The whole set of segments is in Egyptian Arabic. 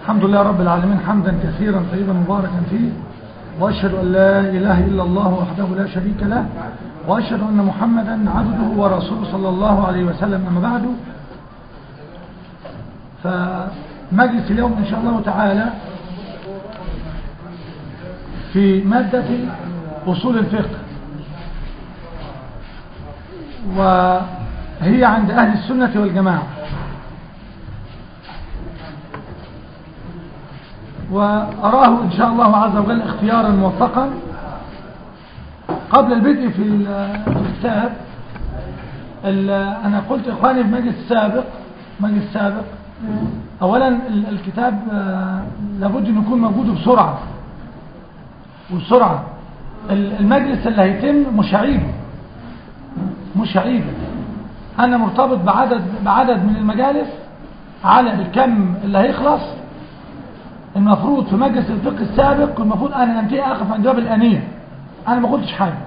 الحمد لله رب العالمين حمدا كثيرا طيبا مباركا فيه وأشهد أن لا إله إلا الله وحده لا شريك له وأشهد أن محمدا عبده ورسوله صلى الله عليه وسلم أما بعد فمجلس اليوم إن شاء الله تعالى في مادة أصول الفقه وهي عند أهل السنة والجماعة وأراه إن شاء الله عز وجل اختيارا موفقا قبل البدء في الكتاب أنا قلت إخواني في مجلس السابق مجلس السابق أولا الكتاب لابد أن يكون موجود بسرعة وبسرعة المجلس اللي هيتم مش هعيده مش هعيده أنا مرتبط بعدد بعدد من المجالس على الكم اللي هيخلص المفروض في مجلس الفقه السابق المفروض أنا أنتهي أقف عند باب الأنية أنا ما قلتش حاجة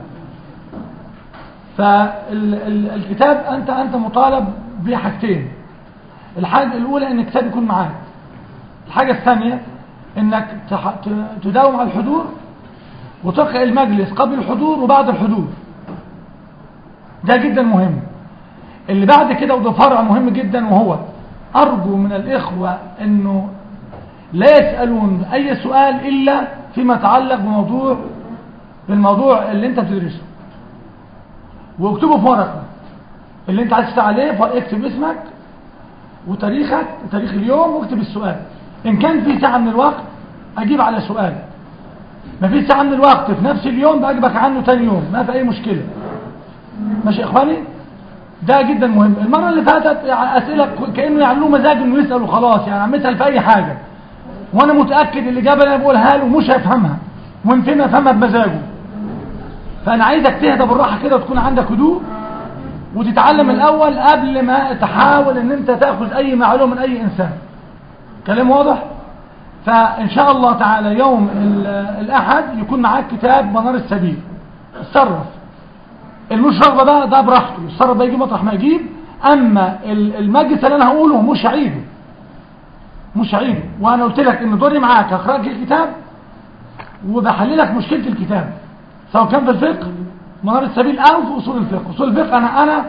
فالكتاب أنت أنت مطالب بحاجتين الحاجة الأولى أن الكتاب يكون معاك الحاجة الثانية أنك تداوم على الحضور وتقع المجلس قبل الحضور وبعد الحضور ده جدا مهم اللي بعد كده وده فرع مهم جدا وهو أرجو من الإخوة أنه لا يسألون أي سؤال إلا فيما يتعلق بموضوع بالموضوع اللي انت بتدرسه واكتبه في ورقة اللي انت عايز تسأل عليه اكتب اسمك وتاريخك تاريخ اليوم واكتب السؤال ان كان في ساعة من الوقت اجيب على سؤال ما في ساعة من الوقت في نفس اليوم بأجبك عنه تاني يوم ما في اي مشكلة ماشي يا اخواني ده جدا مهم المرة اللي فاتت اسئلة كأنه يعني له مزاج انه يسأل وخلاص يعني عم يسأل في اي حاجة وانا متأكد الاجابة اللي انا بقولها له مش هيفهمها ومن فين افهمها بمزاجه فانا عايزك تهدى بالراحة كده وتكون عندك هدوء وتتعلم الاول قبل ما تحاول ان انت تأخذ اي معلومة من اي انسان كلام واضح فان شاء الله تعالى يوم الاحد يكون معاك كتاب منار السبيل اتصرف المشرغبة بقى ده براحته الصرف بقى يجي مطرح ما يجيب اما المجلس اللي انا هقوله مش هعيده مش هعيده وانا قلت لك ان دوري معاك هقرأ لك الكتاب وبحللك مشكلة الكتاب سواء كان في الفقه منار السبيل او في اصول الفقه اصول الفقه انا انا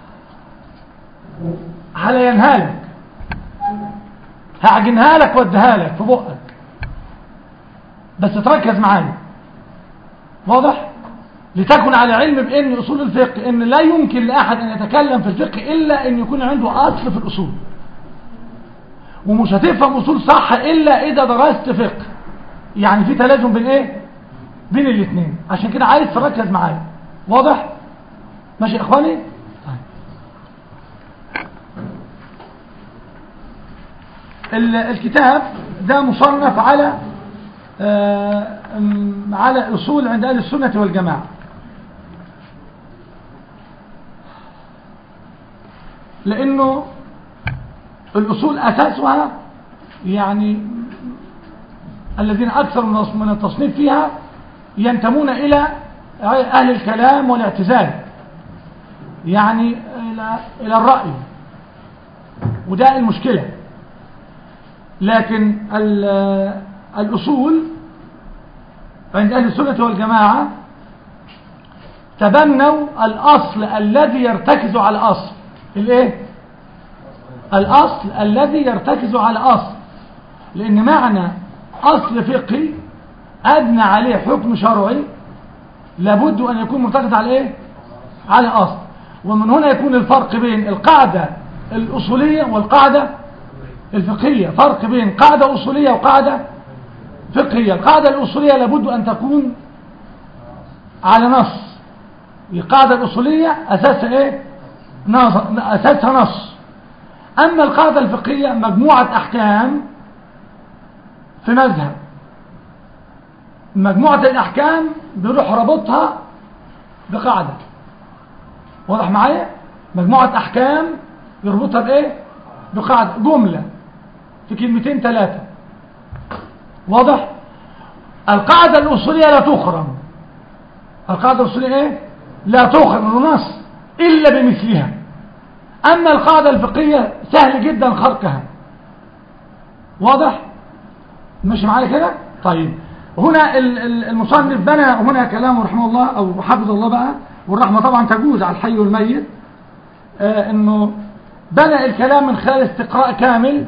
هلينها لك هعجنها لك واديها لك في بقك بس تركز معايا واضح لتكن على علم بان اصول الفقه ان لا يمكن لاحد ان يتكلم في الفقه الا ان يكون عنده اصل في الاصول ومش هتفهم اصول صح الا اذا درست فقه يعني في تلازم بين ايه بين الاثنين عشان كده عايز تركز معايا واضح ماشي يا اخواني طيب. الكتاب ده مصنف على آه على اصول عند اهل السنه والجماعه لانه الاصول اساسها يعني الذين أكثر من التصنيف فيها ينتمون إلى أهل الكلام والاعتزال يعني إلى, إلى الرأي وده المشكلة لكن الأصول عند أهل السنة والجماعة تبنوا الأصل الذي يرتكز على أصل الإيه؟ الأصل الذي يرتكز على أصل لأن معنى أصل فقهي أبنى عليه حكم شرعي لابد أن يكون مرتكز على إيه؟ على أصل ومن هنا يكون الفرق بين القاعدة الأصولية والقاعدة الفقهية فرق بين قاعدة أصولية وقاعدة فقهية القاعدة الأصولية لابد أن تكون على نص القاعدة الأصولية أساسها إيه؟ نص أساسها نص أما القاعدة الفقهية مجموعة أحكام في مذهب مجموعة الأحكام بيروح ربطها بقاعدة واضح معايا مجموعة أحكام يربطها بإيه بقاعدة جملة في كلمتين ثلاثة واضح القاعدة الأصولية لا تخرم القاعدة الأصولية إيه لا تخرم النص إلا بمثلها أما القاعدة الفقهية سهل جدا خرقها واضح ماشي معايا كده طيب هنا ال- ال- المصنف بنى هنا كلامه رحمه الله او حفظ الله بقى والرحمه طبعا تجوز على الحي والميت آه انه بنى الكلام من خلال استقراء كامل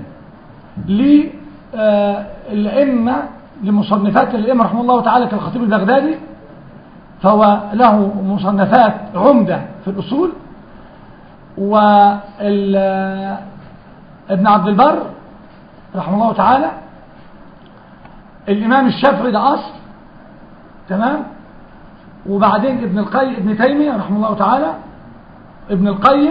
للأئمة لمصنفات الأئمة رحمه الله تعالى كالخطيب البغدادي فهو له مصنفات عمدة في الأصول وابن عبد البر رحمه الله تعالى الإمام الشافعي ده أصل تمام وبعدين ابن القيم ابن تيمية رحمه الله تعالى ابن القيم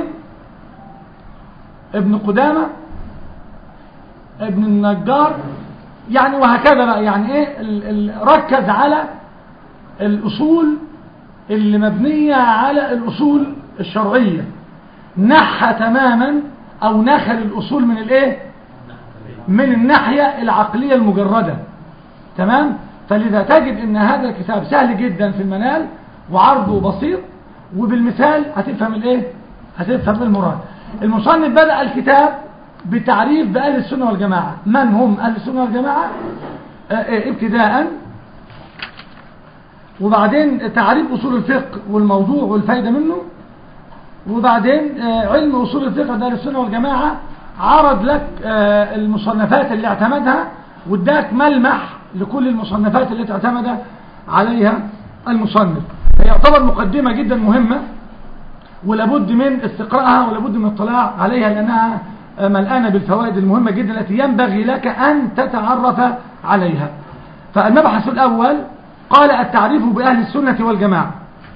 ابن قدامة ابن النجار يعني وهكذا بقى يعني ايه ال ال ركز على الأصول اللي مبنية على الأصول الشرعية نحى تماما أو نخل الأصول من الايه من الناحية العقلية المجردة تمام فلذا تجد ان هذا الكتاب سهل جدا في المنال وعرضه بسيط وبالمثال هتفهم الايه هتفهم المراد المصنف بدأ الكتاب بتعريف بأهل السنة والجماعة من هم أهل السنة والجماعة آه، آه، ابتداء وبعدين تعريف أصول الفقه والموضوع والفايدة منه وبعدين آه، علم أصول الفقه عند أهل السنة والجماعة عرض لك آه، المصنفات اللي اعتمدها واداك ملمح لكل المصنفات التي اعتمد عليها المصنف فيعتبر مقدمة جدا مهمة ولابد من استقرائها ولابد من الاطلاع عليها لأنها ملآنة بالفوائد المهمة جدا التي ينبغي لك أن تتعرف عليها فالمبحث الأول قال التعريف بأهل السنة والجماعة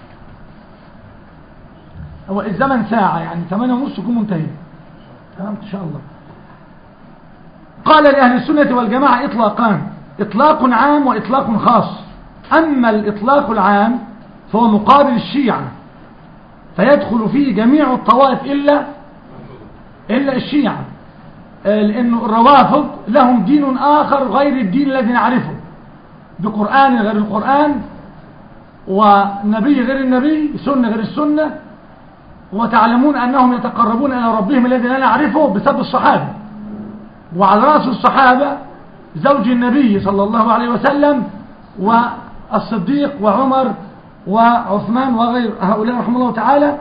هو الزمن ساعة يعني 8 ونص يكون منتهي تمام إن شاء الله قال لأهل السنة والجماعة إطلاقان إطلاق عام وإطلاق خاص أما الإطلاق العام فهو مقابل الشيعة فيدخل فيه جميع الطوائف إلا إلا الشيعة آه، لأنه الروافض لهم دين آخر غير الدين الذي نعرفه بقرآن غير القرآن ونبي غير النبي سنة غير السنة وتعلمون أنهم يتقربون إلى ربهم الذي لا نعرفه بسبب الصحابة وعلى رأس الصحابة زوج النبي صلى الله عليه وسلم والصديق وعمر وعثمان وغير هؤلاء رحمه الله تعالى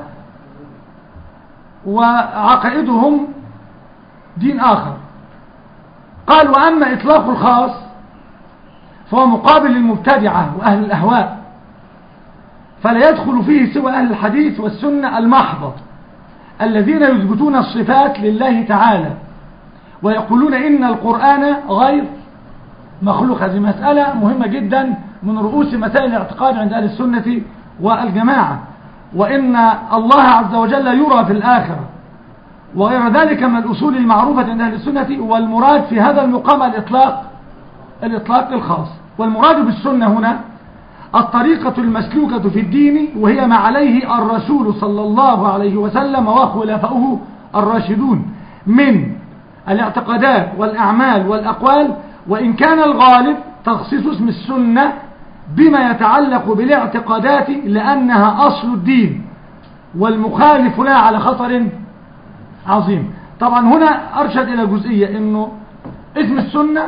وعقائدهم دين آخر قال وأما إطلاق الخاص فهو مقابل للمبتدعة وأهل الأهواء فلا يدخل فيه سوى أهل الحديث والسنة المحضة الذين يثبتون الصفات لله تعالى ويقولون إن القرآن غير مخلوق هذه مسألة مهمة جدا من رؤوس مسائل الاعتقاد عند أهل السنة والجماعة وإن الله عز وجل يرى في الآخرة وغير ذلك من الأصول المعروفة عند أهل السنة والمراد في هذا المقام الإطلاق الإطلاق الخاص والمراد بالسنة هنا الطريقة المسلوكة في الدين وهي ما عليه الرسول صلى الله عليه وسلم وخلفائه الراشدون من الاعتقادات والأعمال والأقوال وإن كان الغالب تخصيص اسم السنة بما يتعلق بالاعتقادات لأنها أصل الدين والمخالف لها على خطر عظيم طبعا هنا أرشد إلى جزئية أنه اسم السنة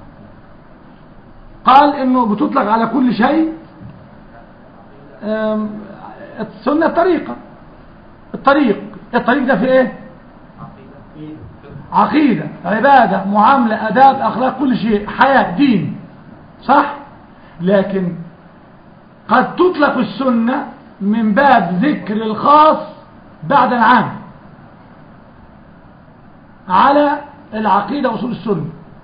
قال أنه بتطلق على كل شيء أم، السنة طريقة الطريق الطريق ده في ايه عقيدة عبادة معاملة أداب أخلاق كل شيء حياة دين صح لكن قد تطلق السنة من باب ذكر الخاص بعد العام على العقيدة أصول السنة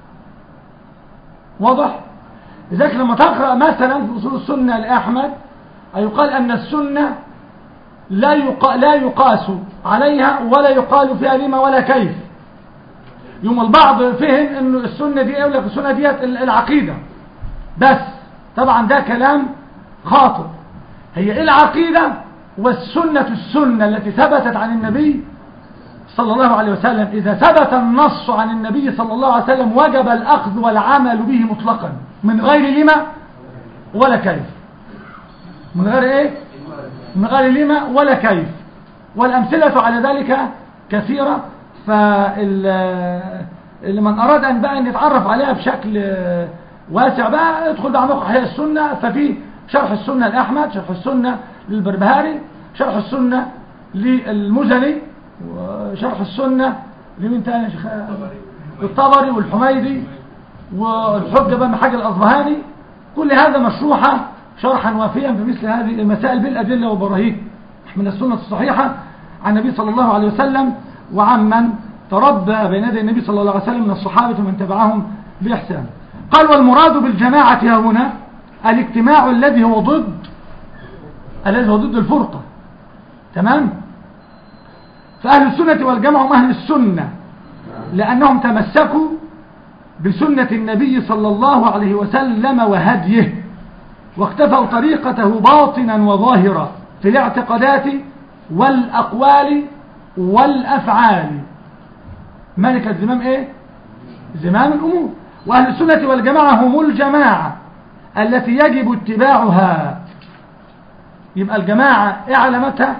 واضح لذلك لما تقرأ مثلا في أصول السنة لأحمد يقال أن السنة لا يقا لا يقاس عليها ولا يقال فيها لما ولا كيف يوم البعض فهم انه السنة دي يقول لك السنة ديت العقيدة بس طبعا ده كلام خاطئ هي ايه العقيدة والسنة السنة التي ثبتت عن النبي صلى الله عليه وسلم إذا ثبت النص عن النبي صلى الله عليه وسلم وجب الأخذ والعمل به مطلقا من غير لما ولا كيف من غير ايه من غير لما ولا كيف والأمثلة على ذلك كثيرة فمن أراد أن بقى أن يتعرف عليها بشكل واسع بقى ادخل بقى عمق احياء السنه ففي شرح السنه لاحمد شرح السنه للبربهاري شرح السنه للمزني وشرح السنه لمين تاني يا شيخ الطبري والحميدي والحجه بقى محاج الاصبهاني كل هذا مشروحه شرحا وافيا في مثل هذه المسائل بالادله والبراهين من السنه الصحيحه عن النبي صلى الله عليه وسلم وعمن تربى بين يدي النبي صلى الله عليه وسلم من الصحابه ومن تبعهم باحسان قال والمراد بالجماعه ها هنا الاجتماع الذي هو ضد الذي هو ضد الفرقه تمام فأهل السنة والجماعة هم أهل السنة لأنهم تمسكوا بسنة النبي صلى الله عليه وسلم وهديه واختفوا طريقته باطنا وظاهرا في الاعتقادات والأقوال والأفعال ملكة زمام ايه زمام الأمور وأهل السنة والجماعة هم الجماعة التي يجب اتباعها يبقى الجماعة ايه علامتها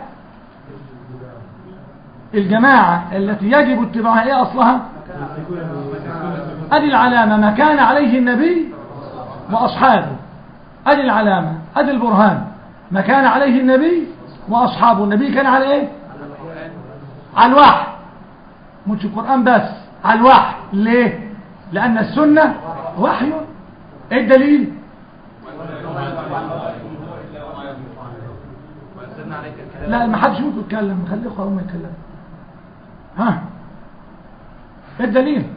الجماعة التي يجب اتباعها ايه اصلها ادي العلامة ما كان عليه النبي واصحابه ادي العلامة ادي البرهان ما كان عليه النبي واصحابه النبي كان على ايه على الوحي مش القرآن بس على الوحي ليه لان السنة وحي ايه الدليل لا ما حدش ممكن يتكلم خليه اخوه هم يتكلموا ها ايه الدليل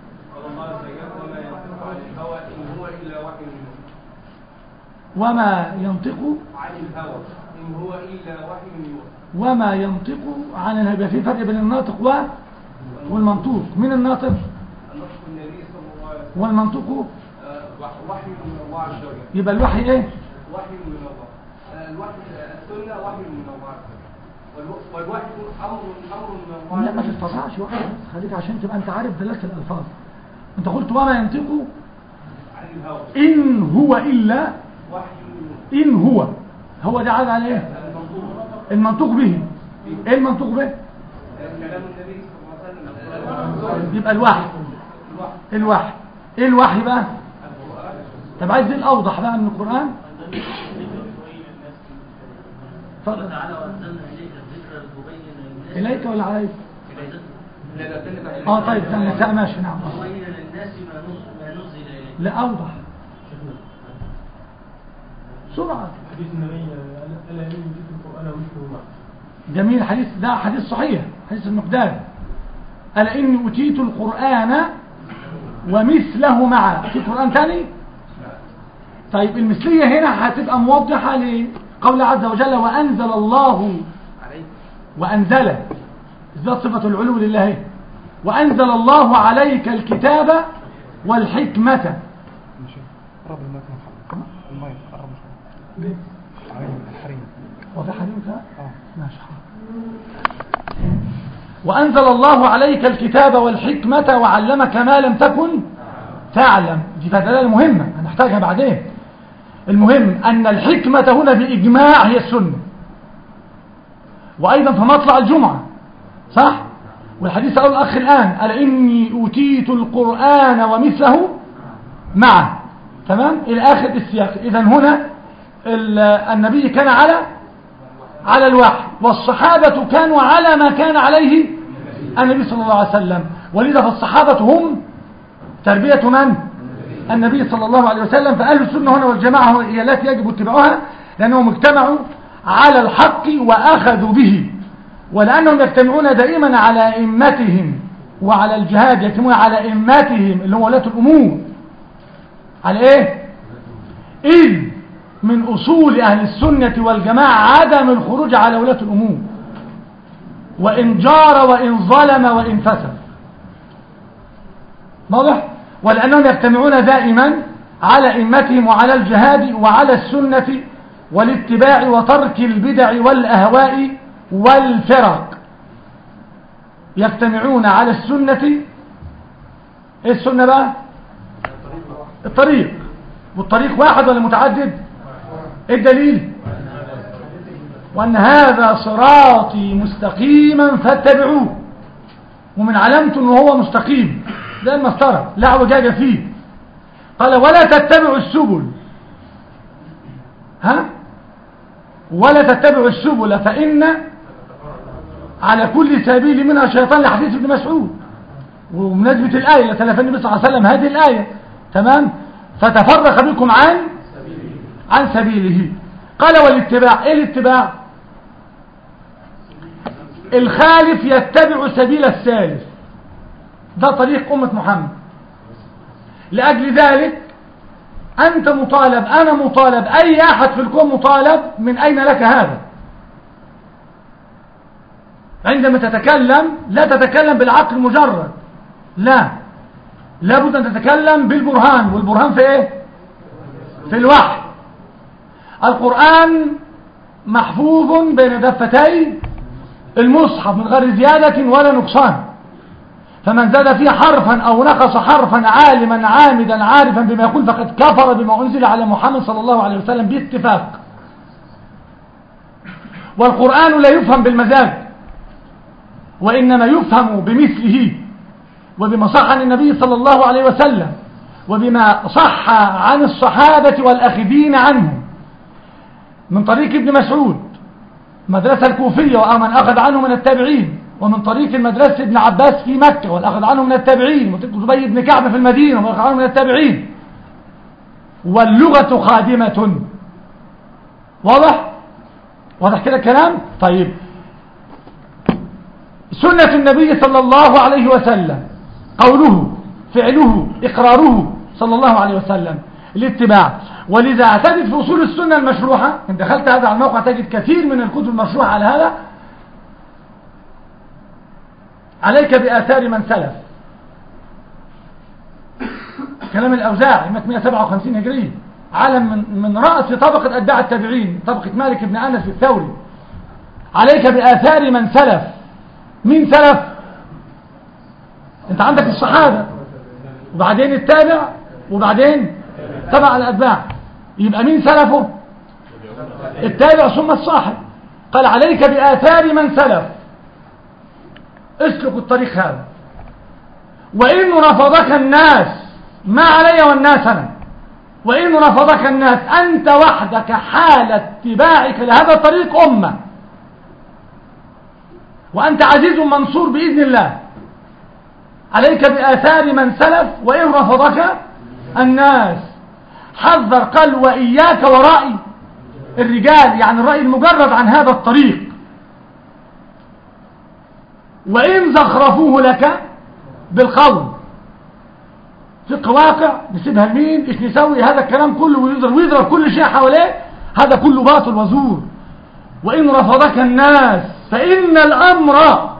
وما ينطق عن الهوى إن هو إلا وحي يوحى وما ينطق عن الهوى في فرق بين الناطق و والمنطوق من الناطق النطق النبي صلى الله عليه وسلم والمنطوق آه، وح- وحي من الله عز وجل يبقى الوحي ايه وحي من الله آه، الوحي السنة وحي من الله عز وجل والو- والوحي أمر أمر من الله لا ما عز وجل. تستطيعش واحد بس خليك عشان تبقى انت عارف دلالة الالفاظ انت قلت وما ينطق عن الهوى ان هو الا وحي يوحى ان هو هو ده عاد على ايه المنطوق المنطوق به ايه المنطوق به آه، كلام النبي صلى الله عليه وسلم يبقى الوحي الوحي الوحي ايه الوحي بقى القرآن طب عايز ايه الاوضح بقى من القرآن اتفضل. قال تعالى وأنزلنا إليك الذكر لتبين للناس اليك ولا عليك لا لا تلك اه طيب تمام لا، ماشي نعم تبين للناس ما نزل ما نزل إليك لا اوضح سرعة حديث النبي ألا إني جئت القرآن ومثله معه جميل حديث ده حديث صحيح حديث المقداد ألا إني أتيت القرآن ومثله معه في قرآن تاني طيب المثلية هنا هتبقى موضحة لقول عز وجل وأنزل الله عليك وأنزل إثبات صفة العلو لله وأنزل الله عليك الكتاب والحكمة قرب المايك من محمد المايك قرب من ليه؟ حريم الحريم وفي حديث ها؟ اه ماشي وأنزل الله عليك الكتاب والحكمة وعلمك ما لم تكن تعلم دي فيها دلالة مهمة هنحتاجها بعدين المهم أن الحكمة هنا بإجماع هي السنة وأيضا في مطلع الجمعة صح والحديث قال الأخ الآن ألا إني أوتيت القرآن ومثله معه تمام إلى آخر السياق إذا هنا ال- النبي كان على على الوحي والصحابة كانوا على ما كان عليه النبي صلى الله عليه وسلم ولذا فالصحابة هم تربية من؟ النبي صلى الله عليه وسلم فأهل السنة هنا والجماعة هي التي يجب اتباعها لأنهم اجتمعوا على الحق وأخذوا به ولأنهم يجتمعون دائما على إمتهم وعلى الجهاد يجتمعون على إمتهم اللي هم ولاة الأمور على إيه؟ إذ من أصول أهل السنة والجماعة عدم الخروج على ولاة الأمور وإن جار وإن ظلم وإن فسد واضح؟ ولأنهم يجتمعون دائما على إمتهم وعلى الجهاد وعلى السنة والاتباع وترك البدع والأهواء والفرق يجتمعون على السنة ايه السنة بقى الطريق والطريق واحد ولا متعدد ايه الدليل وان هذا صراطي مستقيما فاتبعوه ومن علامته انه هو مستقيم ده المسطرة لا اعوجاج فيه قال ولا تتبعوا السبل ها ولا تتبعوا السبل فإن على كل سبيل منها شيطان لحديث ابن مسعود ومناسبة الآية اللي تلف النبي صلى الله عليه وسلم هذه الآية تمام فتفرق بكم عن عن سبيله قال والاتباع ايه الاتباع الخالف يتبع سبيل السالف ده طريق أمة محمد لأجل ذلك أنت مطالب أنا مطالب أي أحد في الكون مطالب من أين لك هذا عندما تتكلم لا تتكلم بالعقل مجرد لا لابد أن تتكلم بالبرهان والبرهان في إيه في الوحي القرآن محفوظ بين دفتي المصحف من غير زيادة ولا نقصان فمن زاد فيه حرفا أو نقص حرفا عالما عامدا عارفا بما يقول فقد كفر بما أنزل على محمد صلى الله عليه وسلم باتفاق والقرآن لا يفهم بالمزاج وإنما يفهم بمثله وبما صح عن النبي صلى الله عليه وسلم وبما صح عن الصحابة والأخذين عنهم من طريق ابن مسعود مدرسة الكوفية ومن أخذ عنه من التابعين ومن طريق المدرسة ابن عباس في مكة والأخذ عنه من التابعين وزبي بن كعب في المدينة والأخذ عنه من التابعين واللغة خادمة واضح؟ واضح كده الكلام؟ طيب سنة النبي صلى الله عليه وسلم قوله فعله إقراره صلى الله عليه وسلم الاتباع ولذا اعتدت في أصول السنة المشروحة إن دخلت هذا على الموقع تجد كثير من الكتب المشروحة على هذا عليك بآثار من سلف كلام الأوزاعي 157 هجري علم من, من رأس طبقة أتباع التابعين طبقة مالك بن أنس الثوري عليك بآثار من سلف مين سلف انت عندك الصحابة وبعدين التابع وبعدين تبع الأتباع يبقى مين سلفه التابع ثم الصاحب قال عليك بآثار من سلف اسلك الطريق هذا وإن رفضك الناس ما علي والناس أنا وإن رفضك الناس أنت وحدك حال اتباعك لهذا الطريق أمة وأنت عزيز منصور بإذن الله عليك بآثار من سلف وإن رفضك الناس حذر قال وإياك ورأي الرجال يعني الرأي المجرد عن هذا الطريق وإن زخرفوه لك بالقول فقه واقع نسيبها لمين ايش نسوي هذا الكلام كله ويضرب ويضرب كل شيء حواليه هذا كله باطل وزور وإن رفضك الناس فإن الأمر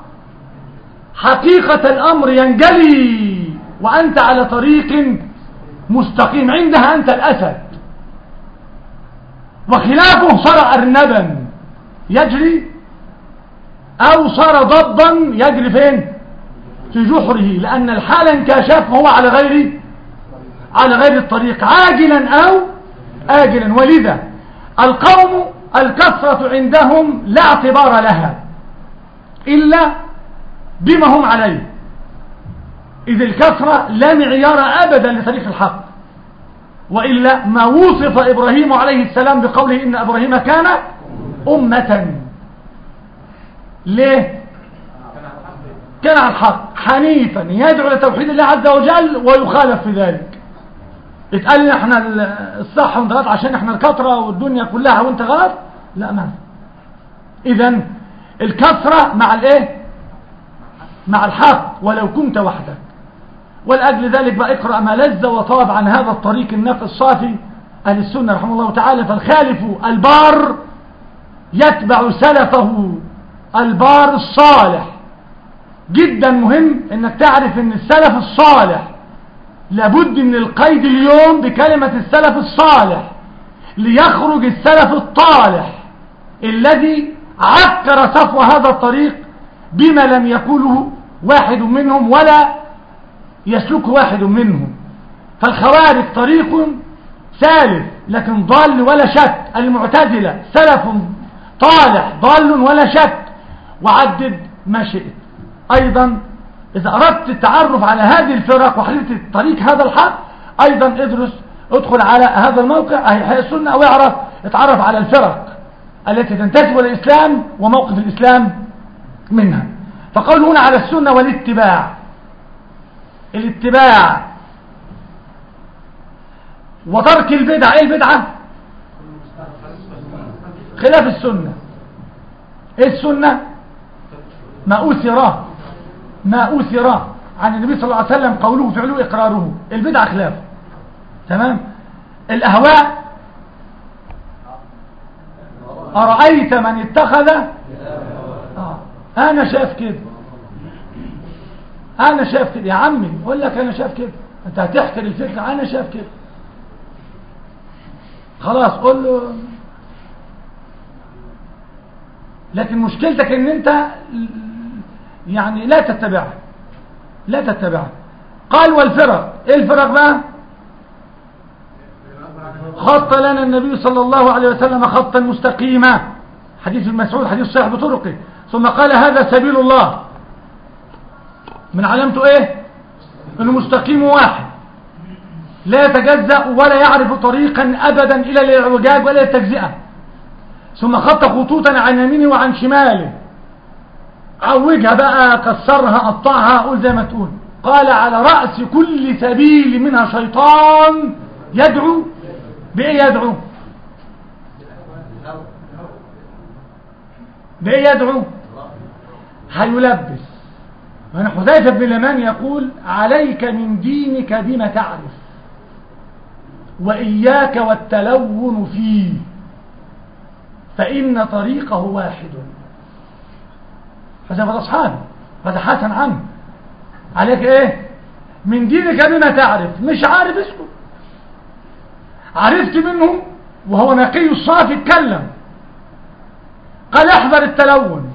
حقيقة الأمر ينجلي وأنت على طريق مستقيم عندها أنت الأسد وخلافه صار أرنبا يجري أو صار ضبا يجري فين في جحره لأن الحال انكشف هو على غير على غير الطريق عاجلا أو آجلا ولذا القوم الكثرة عندهم لا اعتبار لها إلا بما هم عليه إذ الكثرة لا معيار أبدا لطريق الحق وإلا ما وصف إبراهيم عليه السلام بقوله إن إبراهيم كان أمة ليه كان على الحق حنيفا يدعو لتوحيد الله عز وجل ويخالف في ذلك اتقال لنا احنا الصح وانت غلط عشان احنا الكثرة والدنيا كلها وانت غلط لا ما اذا الكثرة مع الايه مع الحق ولو كنت وحدك ولأجل ذلك بقى اقرأ ما لذ وطاب عن هذا الطريق النقي الصافي أهل السنة رحمه الله تعالى فالخالف البار يتبع سلفه البار الصالح جدا مهم انك تعرف ان السلف الصالح لابد من القيد اليوم بكلمة السلف الصالح ليخرج السلف الطالح الذي عكر صفو هذا الطريق بما لم يقوله واحد منهم ولا يسلكه واحد منهم فالخوارج طريق سالف لكن ضال ولا شك المعتزلة سلف طالح ضال ولا شك وعدد ما شئت أيضا إذا أردت التعرف على هذه الفرق وحرية طريق هذا الحق ايضا ادرس ادخل على هذا الموقع احياء السنة او اعرف اتعرف على الفرق التي تنتسب للاسلام وموقف الاسلام منها فقول هنا على السنة والاتباع الاتباع وترك البدع ايه البدعة خلاف السنة ايه السنة ما أثر ما أثر عن النبي صلى الله عليه وسلم قوله فعله إقراره البدعة خلاف تمام الأهواء أرأيت من اتخذ آه. أنا شايف كده أنا شايف كده يا عمي أقول لك أنا شايف كده أنت هتحكي الفكرة أنا شايف كده خلاص قول له لكن مشكلتك ان انت يعني لا تتبعها لا تتبعها قال والفرق ايه الفرق بقى خط لنا النبي صلى الله عليه وسلم خطا مستقيما حديث المسعود حديث صحيح بطرقه ثم قال هذا سبيل الله من علامته ايه انه مستقيم واحد لا يتجزأ ولا يعرف طريقا ابدا الى الاعوجاج ولا التجزئه ثم خط خطوطا عن يمينه وعن شماله عوجها بقى كسرها قطعها قول زي ما تقول قال على رأس كل سبيل منها شيطان يدعو بإيه يدعو بإيه يدعو هيلبس من حذيفة بن اليمان يقول عليك من دينك بما تعرف وإياك والتلون فيه فإن طريقه واحد هذا هذا أصحابي هذا حسن عنه عليك ايه من دينك بما تعرف مش عارف اسكت عرفت منه وهو نقي الصافي اتكلم قال احذر التلون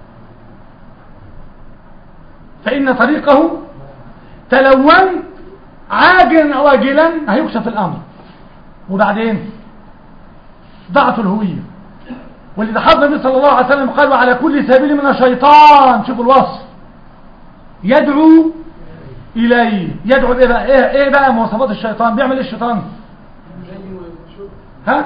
فإن طريقه تلون عاجلا أو أجلا هيكشف الأمر وبعدين ضعف الهوية ولذا حضر النبي صلى الله عليه وسلم قال وعلى كل سبيل من الشيطان شوفوا الوصف يدعو إليه يدعو إيه بقى إيه, إيه بقى مواصفات الشيطان بيعمل إيه الشيطان ها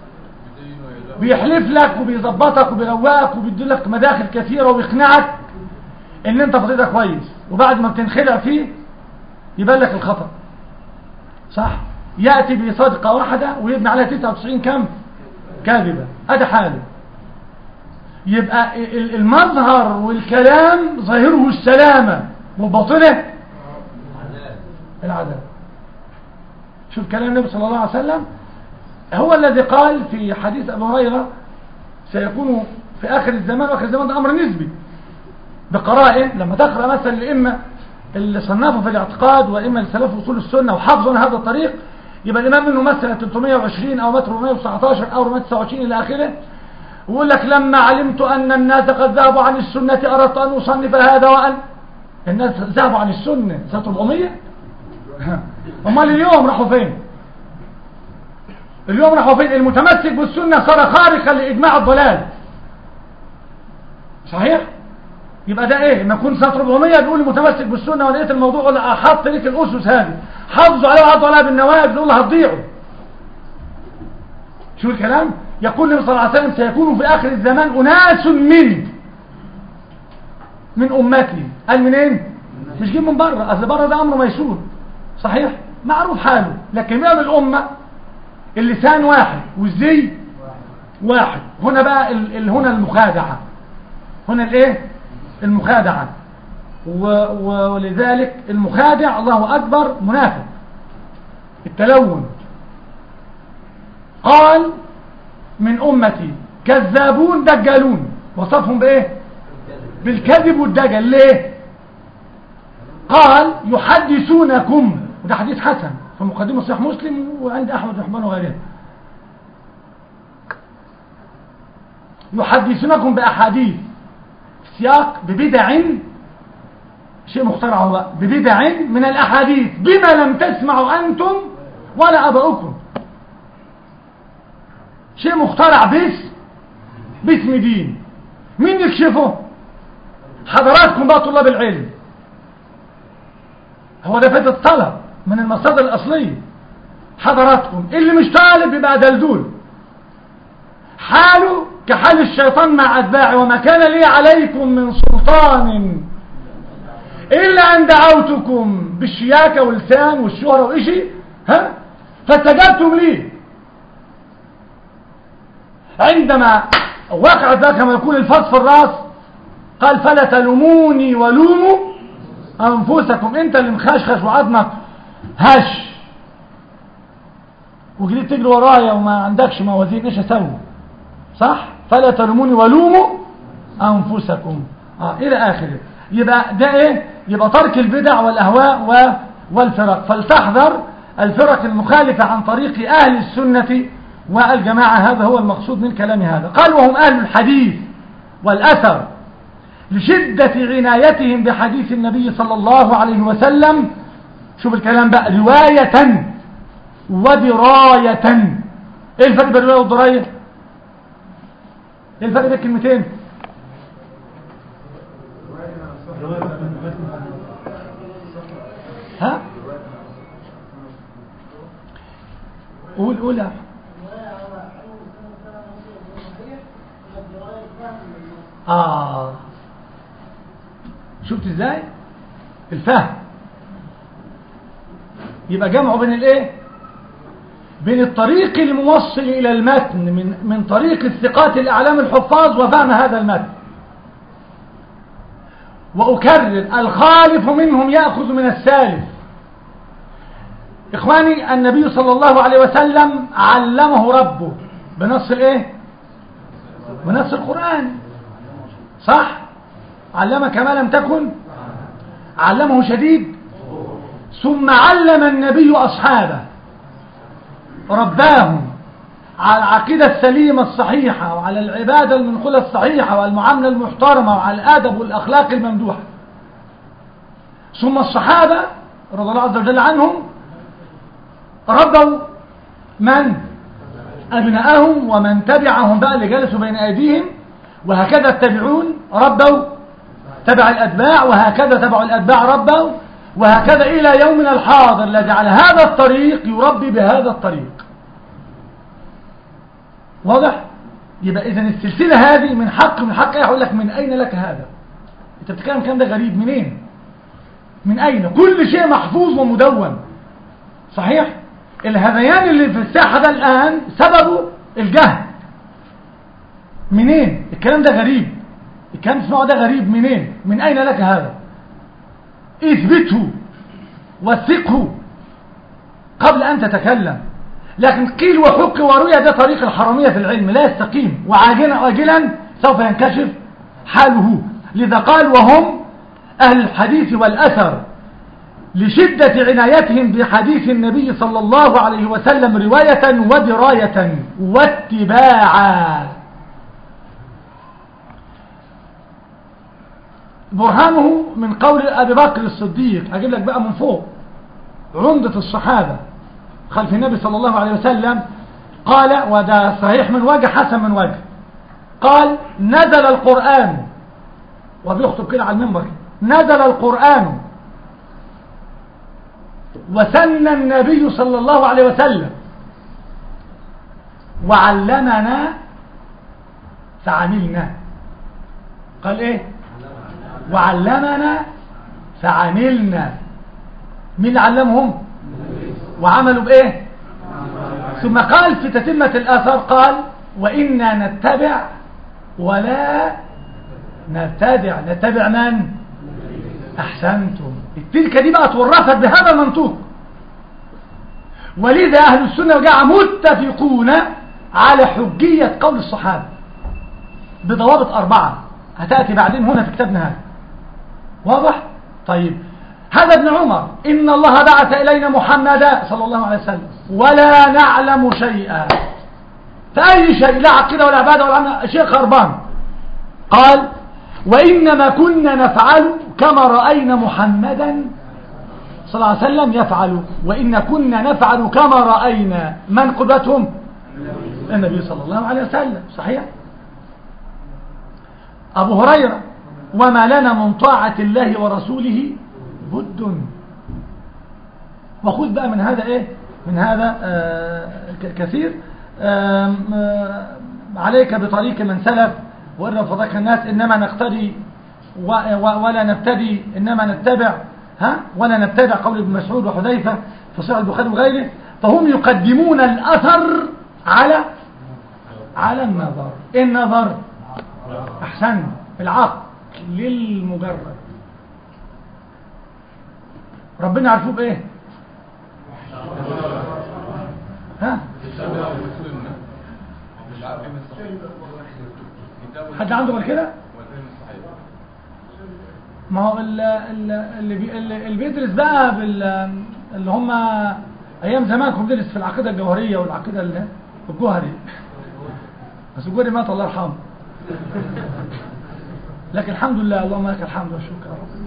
بيحلف لك وبيظبطك وبيروقك وبيديلك مداخل كثيرة وبيقنعك ان انت فضيلة كويس وبعد ما بتنخدع فيه يبان لك الخطأ صح يأتي بصدقة واحدة ويبني عليها 99 كم كاذبة ادي حاله يبقى المظهر والكلام ظاهره السلامة وباطنه العذاب شوف كلام النبي صلى الله عليه وسلم هو الذي قال في حديث أبو هريرة سيكون في آخر الزمان وآخر الزمان ده أمر نسبي بقرائن لما تقرأ مثلا الإمة اللي صنفوا في الاعتقاد وإما اللي سلفوا أصول السنة وحافظوا على هذا الطريق يبقى الإمام منه مثلا 320 أو 419 أو 429 إلى آخره ويقول لك لما علمت أن الناس قد ذهبوا عن السنة أردت أن أصنف هذا وأن الناس ذهبوا عن السنة سنة 400 أمال اليوم راحوا فين اليوم راحوا فين المتمسك بالسنة صار خارقا لإجماع الضلال صحيح يبقى ده ايه لما يكون سنة 400 بيقول المتمسك بالسنة ولقيت الموضوع ولا احط لك الاسس هذه حافظوا عليها وعضوا عليها بالنواجذ يقول له هتضيعوا شو الكلام يقول النبي صلى الله عليه وسلم سيكون في اخر الزمان اناس من من امتي قال منين مش جيب من بره اصل بره ده امر ميسور صحيح معروف حاله لكن من الامه اللسان واحد والزي واحد هنا بقى ال ال هنا المخادعه هنا الايه المخادعة و و ولذلك المخادع الله أكبر منافق التلون قال من أمتي كذابون دجالون وصفهم بإيه بالكذب والدجل ليه قال يحدثونكم وده حديث حسن في مقدمة صحيح مسلم وعند أحمد رحمن وغيره يحدثونكم بأحاديث سياق ببدع شيء مخترع هو بقى ببدع من الأحاديث بما لم تسمعوا أنتم ولا أباؤكم شيء مخترع بس باسم دين مين يكشفه حضراتكم بقى طلاب العلم هو ده فائدة الطلب من المصادر الأصلية حضراتكم اللي مش طالب يبقى دلدول حاله كحال الشيطان مع أتباعه وما كان لي عليكم من سلطان إلا أن دعوتكم بالشياكة واللسان والشهرة وإشي ها فاستجبتم لي عندما وقعت ذلك كما يقول الفص في الراس قال فلا تلوموني ولوموا أنفسكم أنت اللي مخشخش وعظمك هش وجريت تجري ورايا وما عندكش موازين ايش اسوي صح فلا تلوموني ولوموا انفسكم اه الى اخره يبقى ده ايه يبقى ترك البدع والاهواء و والفرق فلتحذر الفرق المخالفة عن طريق اهل السنة والجماعة هذا هو المقصود من كلام هذا قال وهم اهل الحديث والاثر لشدة عنايتهم بحديث النبي صلى الله عليه وسلم شوف الكلام بقى رواية ودراية ايه الفرق بين الرواية والدراية ايه الفرق بين الكلمتين ها قول قول يا اه شفت ازاي الفهم يبقى جمعه بين الايه بين الطريق الموصل إلى المتن من, من طريق الثقات الأعلام الحفاظ وفهم هذا المتن وأكرر الخالف منهم يأخذ من السالف إخواني النبي صلى الله عليه وسلم علمه ربه بنص الإيه بنص القرآن صح علمك ما لم تكن علمه شديد ثم علم النبي أصحابه رباهم على العقيدة السليمة الصحيحة وعلى العبادة المنقولة الصحيحة والمعاملة المحترمة وعلى الأدب والأخلاق الممدوحة ثم الصحابة رضي الله عز وجل عنهم ربوا من أبناءهم ومن تبعهم بقى اللي جلسوا بين أيديهم وهكذا التابعون ربوا تبع الأتباع وهكذا تبع الأتباع ربوا وهكذا إلى يومنا الحاضر الذي على هذا الطريق يربي بهذا الطريق واضح؟ يبقى إذا السلسلة هذه من حق من حق يقول لك من أين لك هذا؟ أنت بتتكلم كلام ده غريب منين؟ من أين؟ كل شيء محفوظ ومدون صحيح؟ الهذيان اللي في الساحة ده الآن سببه الجهل منين؟ الكلام ده غريب الكلام تسمعه ده غريب منين؟ من أين لك هذا؟ اثبته وثقه قبل أن تتكلم لكن قيل وحق وروي ده طريق الحرامية في العلم لا يستقيم وعاجلا واجلا سوف ينكشف حاله لذا قال وهم أهل الحديث والأثر لشدة عنايتهم بحديث النبي صلى الله عليه وسلم رواية ودراية واتباعا برهانه من قول أبي بكر الصديق أجيب لك بقى من فوق عمدة الصحابة خلف النبي صلى الله عليه وسلم قال وده صحيح من وجه حسن من وجه قال نزل القرآن وبيخطب كده على المنبر نزل القرآن وسن النبي صلى الله عليه وسلم وعلمنا فعملنا قال ايه وعلمنا فعملنا مين اللي علمهم وعملوا بايه ثم قال في تتمة الاثر قال وإنا نتبع ولا نبتدع نتبع من احسنتم التلك دي بقى تورثت بهذا المنطوق ولذا اهل السنة والجماعة متفقون على حجية قول الصحابة بضوابط اربعة هتأتي بعدين هنا في كتابنا هذا واضح طيب هذا ابن عمر إن الله بعث إلينا محمدا صلى الله عليه وسلم ولا نعلم شيئا فأي شيء لا عقيدة ولا عبادة ولا عمل شيء خربان قال وإنما كنا نفعل كما رأينا محمدا صلى الله عليه وسلم يفعل وإن كنا نفعل كما رأينا من قدوتهم النبي صلى الله عليه وسلم صحيح أبو هريرة وما لنا من طاعة الله ورسوله بد وخذ بقى من هذا ايه من هذا آه، ك- كثير آم، آه، عليك بطريق من سلف وإن رفضك الناس إنما نقتدي و- و- ولا نبتدي إنما نتبع ها ولا نتبع قول ابن مسعود وحذيفة في صحيح البخاري وغيره فهم يقدمون الأثر على على النظر إيه النظر أحسن العقل للمجرد ربنا عرفوه بإيه ها حد عنده غير كده ما هو ال- ال- اللي بي اللي اللي بيدرس بقى بال اللي هم ايام زمان كنت بيدرس في العقيده الجوهريه والعقيده ال- الجوهري بس الجوهري مات الله يرحمه لكن الحمد لله اللهم لك الحمد والشكر يا رب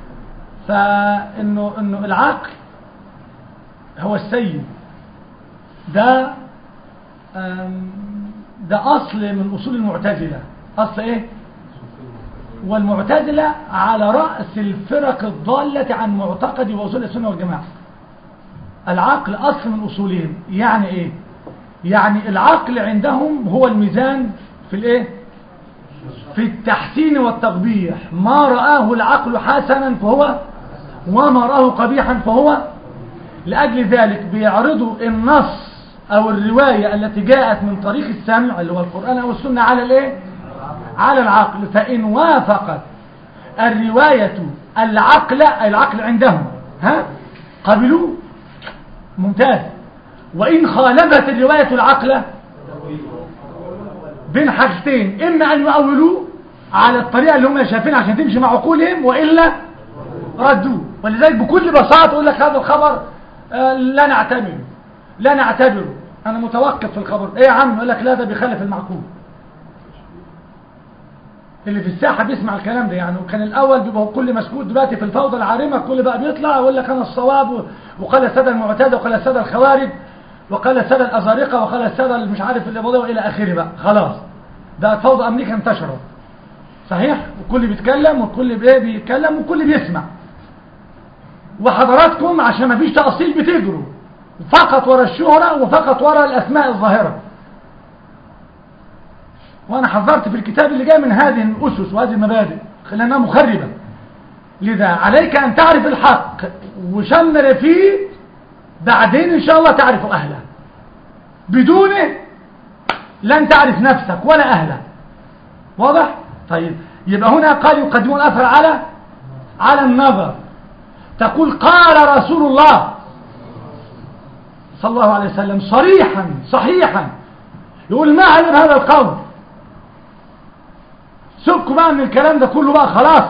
فانه انه العقل هو السيد ده أم، ده اصل من اصول المعتزله اصل ايه والمعتزله على راس الفرق الضاله عن معتقد واصول السنه والجماعه العقل اصل من اصولهم يعني ايه يعني العقل عندهم هو الميزان في الايه في التحسين والتقبيح ما رآه العقل حسنا فهو وما رآه قبيحا فهو لأجل ذلك بيعرضوا النص أو الرواية التي جاءت من طريق السمع اللي هو القرآن أو السنة على الإيه؟ على العقل فإن وافقت الرواية العقل العقل عندهم ها قبلوه ممتاز وإن خالفت الرواية العقل بين حاجتين إما أن يؤولوه على الطريقة اللي هم شايفينها عشان تمشي مع عقولهم وإلا ردوه ولذلك بكل بساطة يقول لك هذا الخبر آه، لا نعتبره لا نعتبره أنا متوقف في الخبر إيه يا عم يقول لك لا ده بيخالف المعقول اللي في الساحة بيسمع الكلام ده يعني وكان الأول بيبقى كل مسكوت دلوقتي في الفوضى العارمة كل بقى بيطلع يقول لك أنا الصواب و- وقال السادة المعتادة وقال السادة الخوارج وقال السادة الأزارقة وقال السادة اللي مش عارف اللي وإلى آخره بقى خلاص ده فوضى أمريكا انتشرت صحيح والكل بيتكلم والكل بإيه بيتكلم والكل بيسمع وحضراتكم عشان ما فيش تأصيل بتجروا فقط ورا الشهرة وفقط ورا الأسماء الظاهرة وأنا حذرت في الكتاب اللي جاي من هذه الأسس وهذه المبادئ لأنها مخربة لذا عليك أن تعرف الحق وشمر فيه بعدين إن شاء الله تعرف أهله بدونه لن تعرف نفسك ولا أهله واضح؟ طيب يبقى هنا قال يقدمون الأثر على على النظر تقول قال رسول الله صلى الله عليه وسلم صريحا صحيحا يقول ما علم هذا القول سبكوا بقى من الكلام ده كله بقى خلاص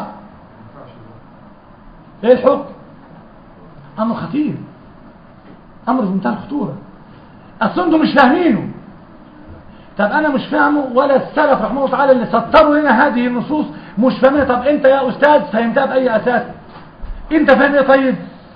ايه الحكم امر خطير امر في منتهى الخطوره اصل انتم مش فاهمينه طب انا مش فاهمه ولا السلف رحمه الله تعالى اللي سطروا لنا هذه النصوص مش فاهمينها طب انت يا استاذ فهمتها باي اساس انت فاهم ايه طيب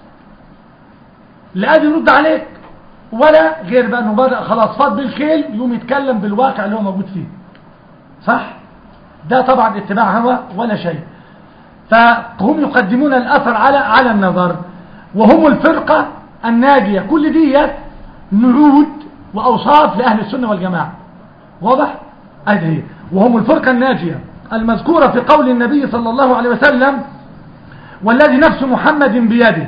لا قادر يرد عليك ولا غير بقى انه بدا خلاص فاض بالكيل يقوم يتكلم بالواقع اللي هو موجود فيه صح ده طبعا اتباع هوى ولا شيء فهم يقدمون الاثر على على النظر وهم الفرقه الناجيه كل ديت نعود واوصاف لاهل السنه والجماعه واضح ادي هي وهم الفرقه الناجيه المذكوره في قول النبي صلى الله عليه وسلم والذي نفس محمد بيده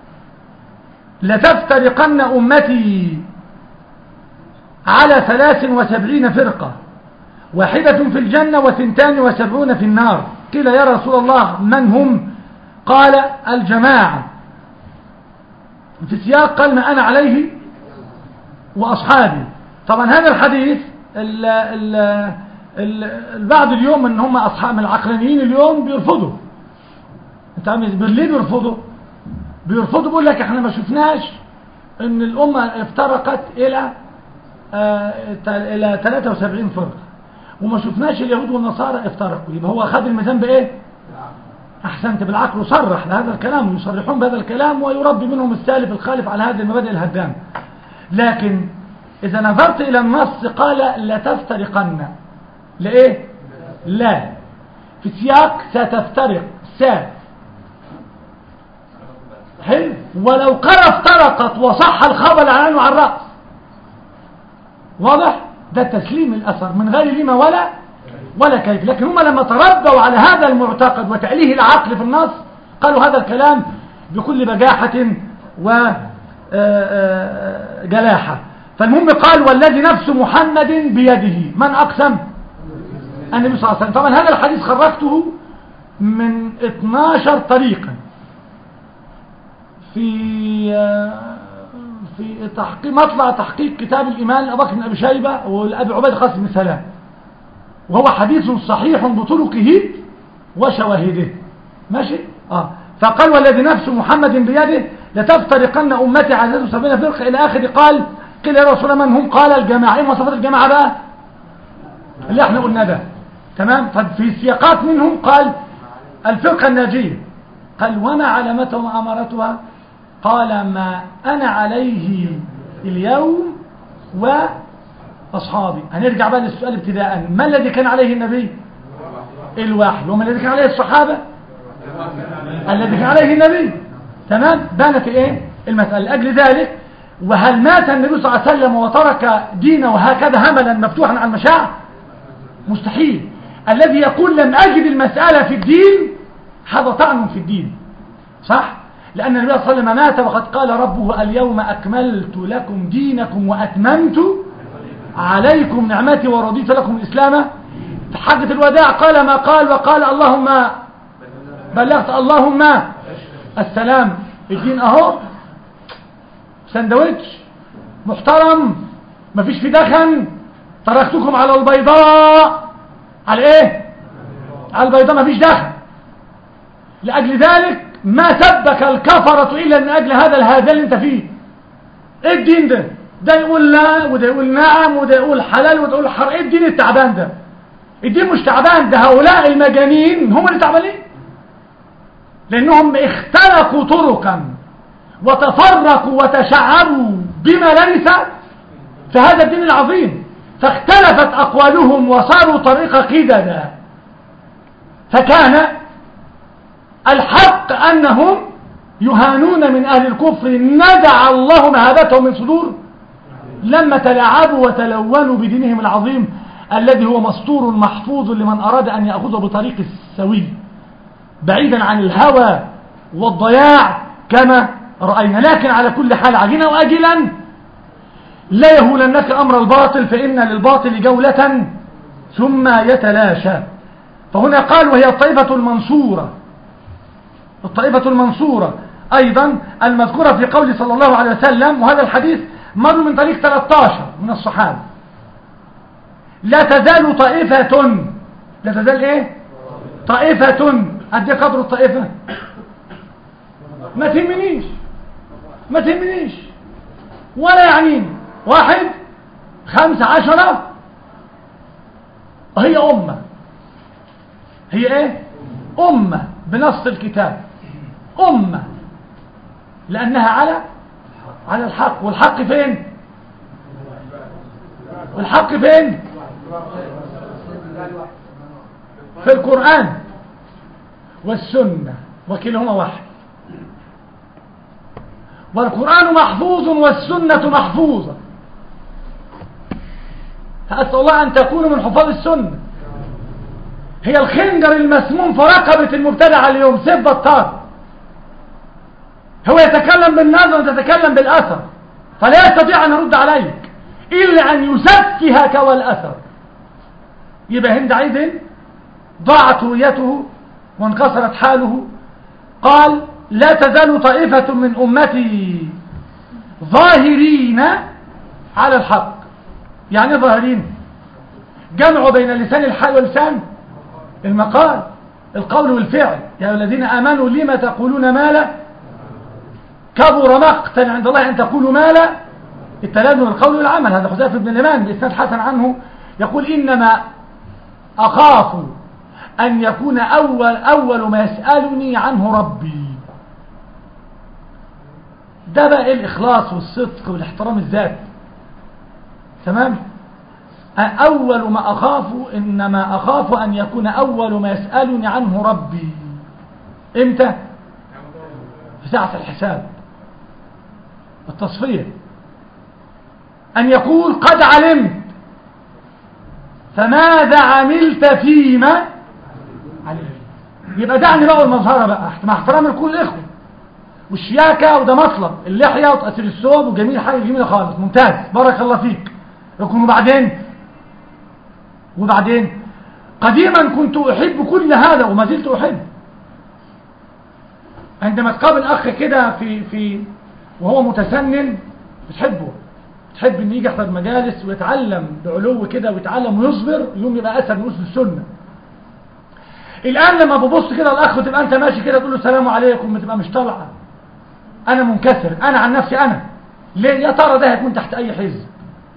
لتفترقن أمتي على ثلاث وسبعين فرقة واحدة في الجنة وثنتان وسبعون في النار قيل يا رسول الله من هم قال الجماعة في سياق قال ما أنا عليه وأصحابي طبعا هذا الحديث ال ال ال البعض اليوم ان هم أصحاب من العقلانيين اليوم بيرفضوا انت عامل ليه بيرفضوا بيرفضوا بيقول لك احنا ما شفناش ان الامه افترقت الى آه الى 73 فرقه وما شفناش اليهود والنصارى افترقوا يبقى هو اخذ الميزان بايه احسنت بالعقل وصرح بهذا الكلام يصرحون بهذا الكلام ويربي منهم السالف الخالف على هذه المبادئ الهدامه لكن اذا نظرت الى النص قال لتفترقن لايه لا في سياق ستفترق س حلو ولو قال افترقت وصح الخبر على العين وعلى الرأس واضح ده تسليم الأثر من غير لما ولا ولا كيف لكن هم لما تربوا على هذا المعتقد وتعليه العقل في النص قالوا هذا الكلام بكل بجاحة وجلاحة فالمهم قال والذي نفس محمد بيده من أقسم النبي صلى الله عليه وسلم طبعا هذا الحديث خرجته من 12 طريقا في في تحقيق مطلع تحقيق كتاب الإيمان أبو بكر بن أبي شيبة والأبي عبيد قاسم بن سلام وهو حديث صحيح بطرقه وشواهده ماشي اه فقال والذي نفس محمد بيده لتفترقن أمتي على 73 فرقة إلى آخر قال قيل يا رسول الله من هم قال الجماعة ايه مواصفات الجماعة بقى اللي احنا قلنا ده تمام ففي سياقات منهم قال الفرقة الناجية قال وما علامتها وأمارتها قال ما أنا عليه اليوم وأصحابي هنرجع بقى للسؤال ابتداء ما الذي كان عليه النبي الوحي وما الذي كان عليه الصحابة الذي كان عليه النبي تمام بانت ايه المسألة لأجل ذلك وهل مات النبي صلى الله عليه وسلم وترك دينه هكذا هملا مفتوحا على المشاع مستحيل الذي يقول لم أجد المسألة في الدين هذا طعن في الدين صح لأن النبي صلى الله عليه وسلم مات وقد قال ربه اليوم أكملت لكم دينكم وأتممت عليكم نعمتي ورضيت لكم الإسلام في حجة الوداع قال ما قال وقال اللهم بلغت اللهم السلام الدين أهو سندويتش محترم مفيش في دخن تركتكم على البيضاء على ايه على البيضاء مفيش دخن لأجل ذلك ما سبك الكفرة إلا من أجل هذا الهذا اللي انت فيه ايه الدين ده ده يقول لا وده يقول نعم وده يقول حلال وده يقول حرام ايه الدين التعبان ده الدين مش تعبان ده هؤلاء المجانين هم اللي تعبانين لأنهم اختلقوا طرقا وتفرقوا وتشعبوا بما ليس في هذا الدين العظيم فاختلفت أقوالهم وصاروا طريق قددا فكان الحق أنهم يهانون من أهل الكفر نزع الله مهابتهم من صدور لما تلاعبوا وتلونوا بدينهم العظيم الذي هو مسطور محفوظ لمن أراد أن يأخذه بطريق السوي بعيدا عن الهوى والضياع كما رأينا لكن على كل حال عجلا وأجلا لا يهولنك أمر الباطل فإن للباطل جولة ثم يتلاشى فهنا قال وهي الطائفة المنصورة الطائفة المنصورة أيضا المذكورة في قول صلى الله عليه وسلم وهذا الحديث مر من طريق 13 من الصحابة لا تزال طائفة لا تزال ايه طائفة قد ايه قدر الطائفة ما تهمنيش ما تهمنيش ولا يعنيني واحد خمسة عشرة هي أمة هي ايه أمة بنص الكتاب أمة لأنها على على الحق والحق فين والحق فين في القرآن والسنة وكلهما واحد والقرآن محفوظ والسنة محفوظة فأسأل الله أن تكونوا من حفاظ السنة هي الخنجر المسموم في رقبة المبتدع اليوم سيف بطار هو يتكلم بالنظر وتتكلم بالأثر فلا يستطيع أن يرد عليك إلا أن يسفهك والأثر يبقى هند عيد ضاعت رؤيته وانكسرت حاله قال لا تزال طائفة من أمتي ظاهرين على الحق يعني ظاهرين جمعوا بين لسان الحال ولسان المقال القول والفعل يا الذين آمنوا لما تقولون ما لا كبر مقتا عند الله أن تقولوا ما لا التلازم القول والعمل هذا حذيفه بن اليمان بإسناد حسن عنه يقول إنما أخاف أن يكون أول, أول ما يسألني عنه ربي ده بقى الإخلاص والصدق والاحترام الذات تمام أول ما أخاف إنما أخاف أن يكون أول ما يسألني عنه ربي إمتى في ساعة الحساب التصفية أن يقول قد علمت فماذا عملت فيما علمت يبقى دعني بقى المظهرة بقى مع احترام لكل الإخوة والشياكة وده مطلب اللحية وتأثير الثوب وجميل حاجة جميلة خالص ممتاز بارك الله فيك يكون وبعدين وبعدين قديما كنت أحب كل هذا وما زلت أحب عندما تقابل أخ كده في في وهو متسنن بتحبه تحب ان يجي يحضر مجالس ويتعلم بعلو كده ويتعلم ويصبر يوم يبقى اسهل من اسس السنه الان لما ببص كده الاخ وتبقى انت ماشي كده تقول له السلام عليكم بتبقى مش طالعه انا منكسر انا عن نفسي انا ليه يا ترى ده هيكون تحت اي حزب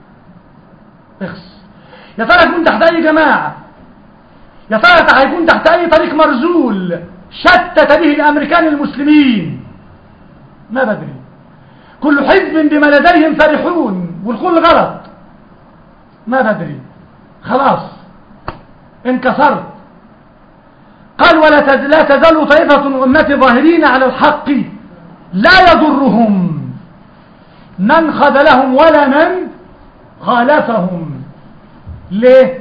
اخس يا ترى هيكون تحت اي جماعه يا ترى هيكون تحت اي طريق مرزول شتت به الامريكان المسلمين ما بدري كل حزب بما لديهم فرحون والكل غلط ما بدري خلاص انكسرت قال ولا تز... لا تزال طائفة من أمتي ظاهرين على الحق لا يضرهم من خذلهم ولا من خالفهم ليه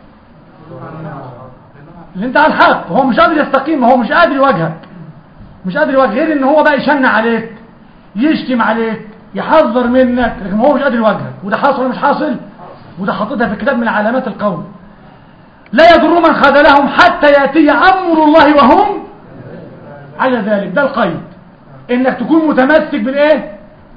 اللي انت على الحق هو مش قادر يستقيم هو مش قادر يواجهك مش قادر يواجه غير ان هو بقى يشن عليك يشتم عليك يحذر منك لكن هو مش قادر يواجهك وده حاصل ولا مش حاصل وده حاططها في كتاب من علامات القول لا يضر من خذلهم حتى يأتي أمر الله وهم على ذلك ده القيد انك تكون متمسك بالايه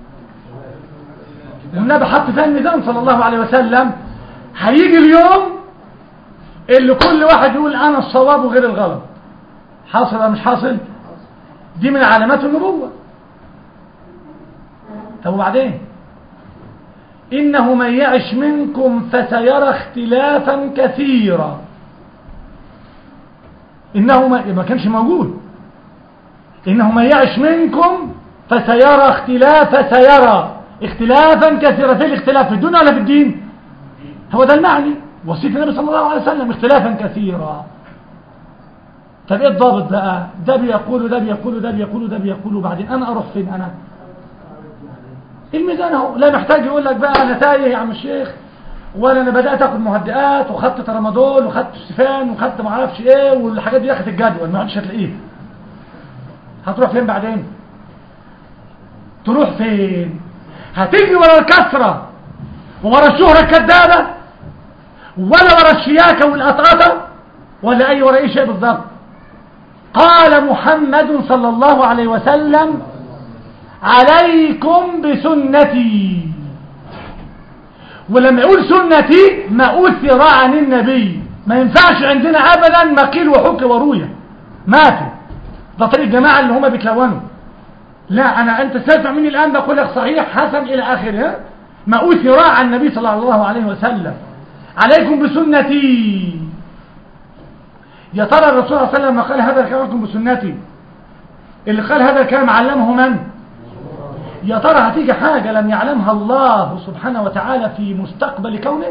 والنبي حط فيها الميزان صلى الله عليه وسلم هيجي اليوم اللي كل واحد يقول انا الصواب وغير الغلط حاصل ولا مش حاصل دي من علامات النبوة طب وبعدين إنه من يعش منكم فسيرى اختلافا كثيرا إنه ما, ما كانش موجود إنه من يعش منكم فسيرى اختلاف سيرى اختلافا كثيرا في الاختلاف في الدنيا ولا في الدين هو ده المعني وصية النبي صلى الله عليه وسلم اختلافا كثيرا طب ايه الضابط بقى ده بيقول ده بيقول ده بيقول ده بيقول وبعدين انا اروح فين انا الميزان اهو لا محتاج يقول لك بقى انا تايه يا عم الشيخ ولا انا بدات اخد مهدئات وخدت ترامادول وخدت ستيفان وخدت ما اعرفش ايه والحاجات دي اخذت الجدول ما عادش هتلاقيه هتروح فين بعدين تروح فين هتجري ورا الكثره وورا الشهره الكذابه ولا ورا الشياكه والقطقطه ولا اي ورا اي شيء بالظبط قال محمد صلى الله عليه وسلم عليكم بسنتي ولما يقول سنتي ما أثر عن النبي ما ينفعش عندنا أبدا ما قيل وحكي وروية ماتوا ده طريق الجماعة اللي هم بيتلونوا لا أنا أنت سامع مني الآن بقول لك صحيح حسن إلى آخره ما أثر عن النبي صلى الله عليه وسلم عليكم بسنتي يا ترى الرسول صلى الله عليه وسلم قال هذا الكلام عليكم بسنتي اللي قال هذا الكلام علمه من يا ترى هتيجي حاجة لم يعلمها الله سبحانه وتعالى في مستقبل كونه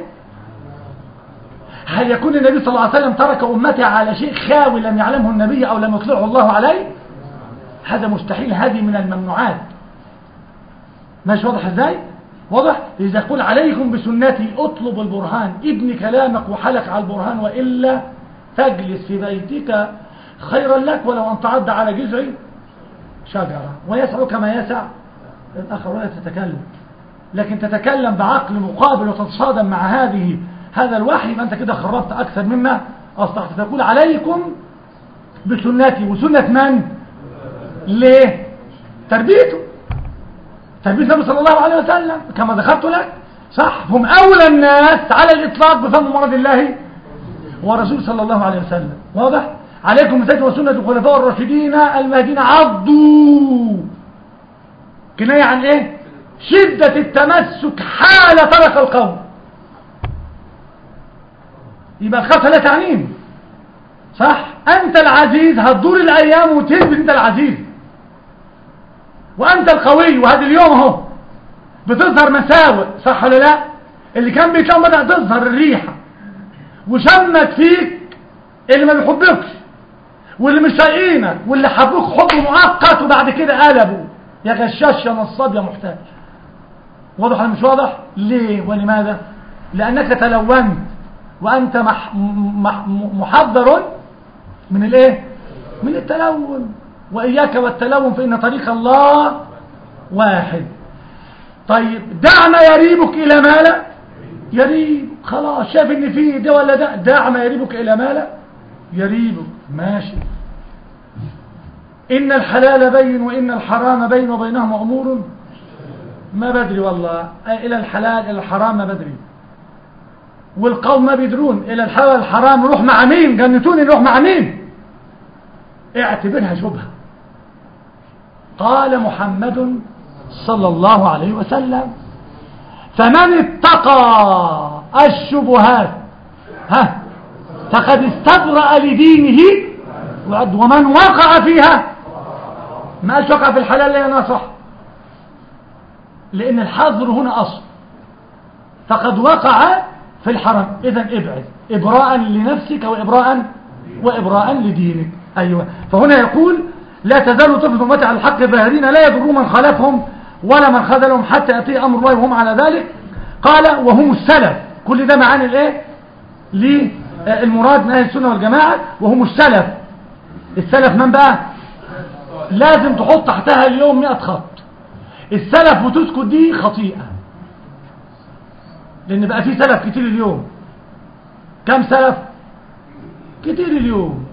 هل يكون النبي صلى الله عليه وسلم ترك أمته على شيء خاوي لم يعلمه النبي أو لم يطلعه الله عليه هذا مستحيل هذه من الممنوعات ماشي واضح ازاي واضح إذا يقول عليكم بسنتي اطلب البرهان ابن كلامك وحلق على البرهان وإلا تجلس في بيتك خيرا لك ولو أن تعد على جذع شجرة ويسعك ما يسع الآخر ولا تتكلم لكن تتكلم بعقل مقابل وتتصادم مع هذه هذا الوحي يبقى أنت كده خربت أكثر مما أصلحت تقول عليكم بسنتي وسنة من؟ ليه؟ تربيته تربية النبي صلى الله عليه وسلم كما ذكرت لك صح هم أولى الناس على الإطلاق بفهم مرض الله ورسول صلى الله عليه وسلم واضح؟ عليكم بسنتي وسنة الخلفاء الراشدين المهديين عضوا كناية عن ايه شدة التمسك حال ترك القوم يبقى الخمسة لا تعنين صح انت العزيز هتدور الايام وتثبت انت العزيز وانت القوي وهذا اليوم اهو بتظهر مساوئ صح ولا لا اللي كان بيتلام بدأ تظهر الريحة وشمت فيك اللي ما بيحبكش واللي مش طايقينك واللي حبوك حب مؤقت وبعد كده قلبوا يا غشاش يا نصاب يا محتاج واضح ولا مش واضح ليه ولماذا لأنك تلونت وأنت مح مح محذر من الايه من التلون وإياك والتلون فإن طريق الله واحد طيب دع ما يريبك إلى ما لا يريب خلاص شاف ان فيه ده ولا ده دع ما يريبك إلى ما لا يريبك ماشي إن الحلال بين وإن الحرام بين وبينهما أمور ما بدري والله إلى الحلال إلى الحرام ما بدري والقوم ما بيدرون إلى الحلال الحرام نروح مع مين جنتوني نروح مع مين اعتبرها شبهة قال محمد صلى الله عليه وسلم فمن اتقى الشبهات ها فقد استبرأ لدينه وعد ومن وقع فيها ما قالش وقع في الحلال لا نصح لأن الحظر هنا أصل فقد وقع في الحرام إذا ابعد إبراء لنفسك وإبراء وإبراء لدينك أيوة فهنا يقول لا تزال طفل أمتي على الحق ظاهرين لا يضروا من خالفهم ولا من خذلهم حتى يأتي أمر الله وهم على ذلك قال وهم السلف كل ده معاني الايه للمراد من أهل السنة والجماعة وهم السلف السلف من بقى لازم تحط تحتها اليوم 100 خط السلف وتسكت دي خطيئة لأن بقى في سلف كتير اليوم كم سلف كتير اليوم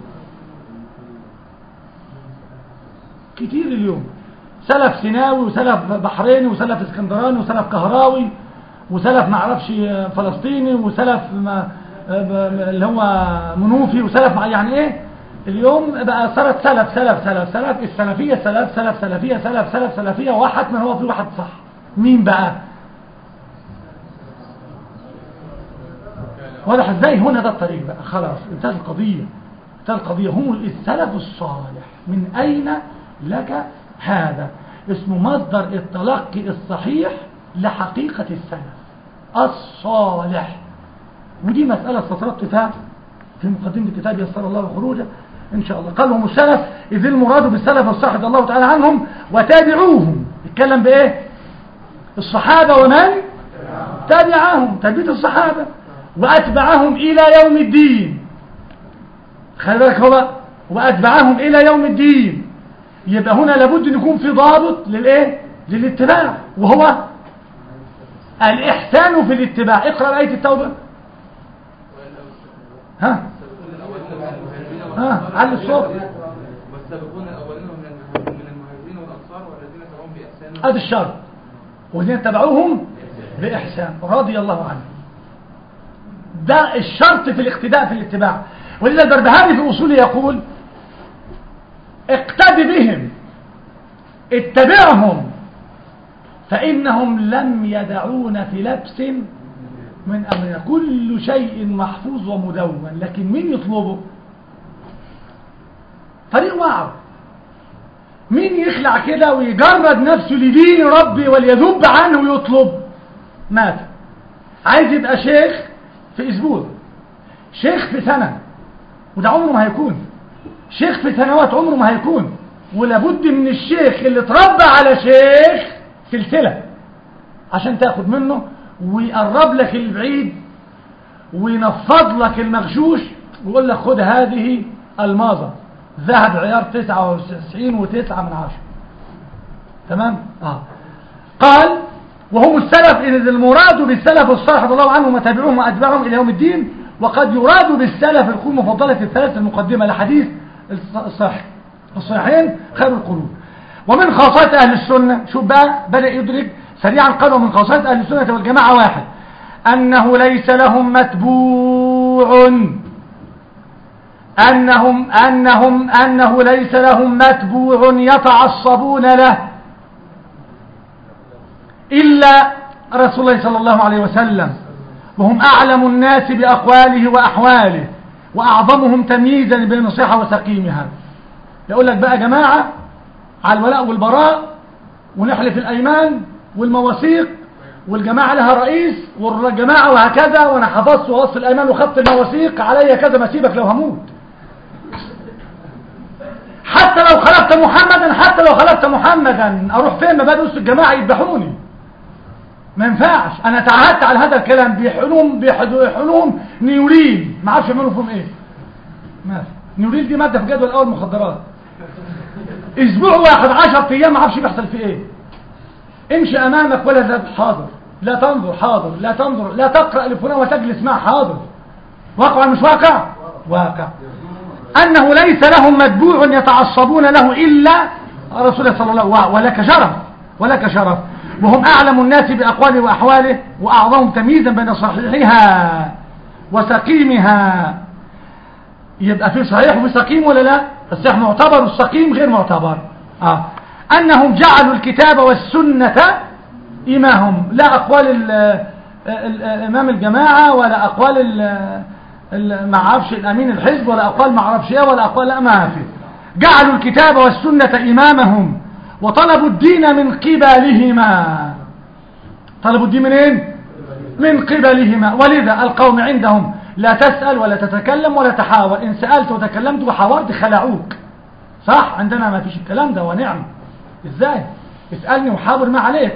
كتير اليوم سلف سيناوي وسلف بحريني وسلف اسكندراني وسلف كهراوي وسلف معرفش فلسطيني وسلف ما اللي هو منوفي وسلف يعني ايه اليوم بقى صارت سلف سلف سلف سلف السلفية سلف سلف سلفية سلف سلف سلفية واحد من هو في واحد صح مين بقى واضح ازاي هنا ده الطريق بقى خلاص انتهت القضية انتهت القضية هم السلف الصالح من اين لك هذا اسمه مصدر التلقي الصحيح لحقيقة السلف الصالح ودي مسألة استطردت فيها في مقدمة الكتاب يسر الله خروجه إن شاء الله قال هم السلف إذ المراد بالسلف الصالح رضي الله تعالى عنهم وتابعوهم يتكلم بإيه الصحابة ومن تابعهم تربية الصحابة وأتبعهم إلى يوم الدين خلي بالك هو بقى وأتبعهم إلى يوم الدين يبقى هنا لابد أن يكون في ضابط للإيه للاتباع وهو الإحسان في الاتباع اقرأ آية التوبة ها ها على الصوت والسابقون الاولين من المهاجرين من المهاجرين والانصار والذين تبعهم باحسان هذا الشرط والذين تبعوهم بإحسان رضي الله عنه ده الشرط في الاقتداء في الاتباع ولذا البربهاري في أصوله يقول اقتد بهم اتبعهم فإنهم لم يدعون في لبس من أمرنا كل شيء محفوظ ومدون لكن مين يطلبه فريق وعر مين يخلع كده ويجرد نفسه لدين ربي وليذب عنه ويطلب مات عايز يبقى شيخ في اسبوع شيخ في سنة وده عمره ما هيكون شيخ في سنوات عمره ما هيكون ولابد من الشيخ اللي اتربى على شيخ سلسلة عشان تاخد منه ويقرب لك البعيد وينفض لك المغشوش ويقول لك خد هذه الماظة ذهب عيار 99 وتسعة من عشرة تمام آه. قال وهم السلف إذ المراد بالسلف الصالح رضي الله عنهم وتابعوهم وأتباعهم إلى يوم الدين وقد يراد بالسلف القرون المفضلة الثلاثة المقدمة لحديث الصحيح الصحيحين خير القرون ومن خاصات أهل السنة شوف بقى بدأ يدرك سريعا قالوا من خاصات أهل السنة والجماعة واحد أنه ليس لهم متبوع أنهم أنهم أنه ليس لهم متبوع يتعصبون له إلا رسول الله صلى الله عليه وسلم وهم أعلم الناس بأقواله وأحواله وأعظمهم تمييزا بين الصحة وسقيمها يقول لك بقى جماعة على الولاء والبراء ونحلف الأيمان والمواثيق والجماعة لها رئيس والجماعة وهكذا وأنا حفظت ووصف الأيمان وخط المواثيق علي كذا مسيبك لو هموت حتى لو خلفت محمدا حتى لو خلفت محمدا اروح فين ما بدوس الجماعة يذبحوني ما ينفعش انا تعهدت على هذا الكلام بحلوم بحلوم نيوريل ما اعرفش يعملوا فيهم ايه ماشي نيوريل دي ماده في جدول الاول مخدرات اسبوع واحد 10 ايام ما اعرفش بيحصل فيه ايه امشي امامك ولا ذهب حاضر لا تنظر حاضر لا تنظر لا تقرا لفلان وتجلس معه حاضر واقع مش واقع واقع انه ليس لهم متبوع يتعصبون له الا رسول الله صلى الله عليه وسلم ولك شرف ولك شرف وهم اعلم الناس باقواله واحواله واعظمهم تمييزا بين صحيحها وسقيمها يبقى في صحيح وفي سقيم ولا لا الصحيح معتبر والسقيم غير معتبر آه. أنهم جعلوا الكتاب والسنة إماهم لا أقوال ال ال إمام الجماعة ولا أقوال ال- ال- ما عرفش الأمين الحزب ولا أقوال ما عرفش إيه ولا أقوال لا ما في جعلوا الكتاب والسنة إمامهم وطلبوا الدين من قبلهما طلبوا الدين منين من قبلهما ولذا القوم عندهم لا تسأل ولا تتكلم ولا تحاور إن سألت وتكلمت وحاورت خلعوك صح عندنا ما فيش الكلام ده ونعم ازاي اسألني وحاور ما عليك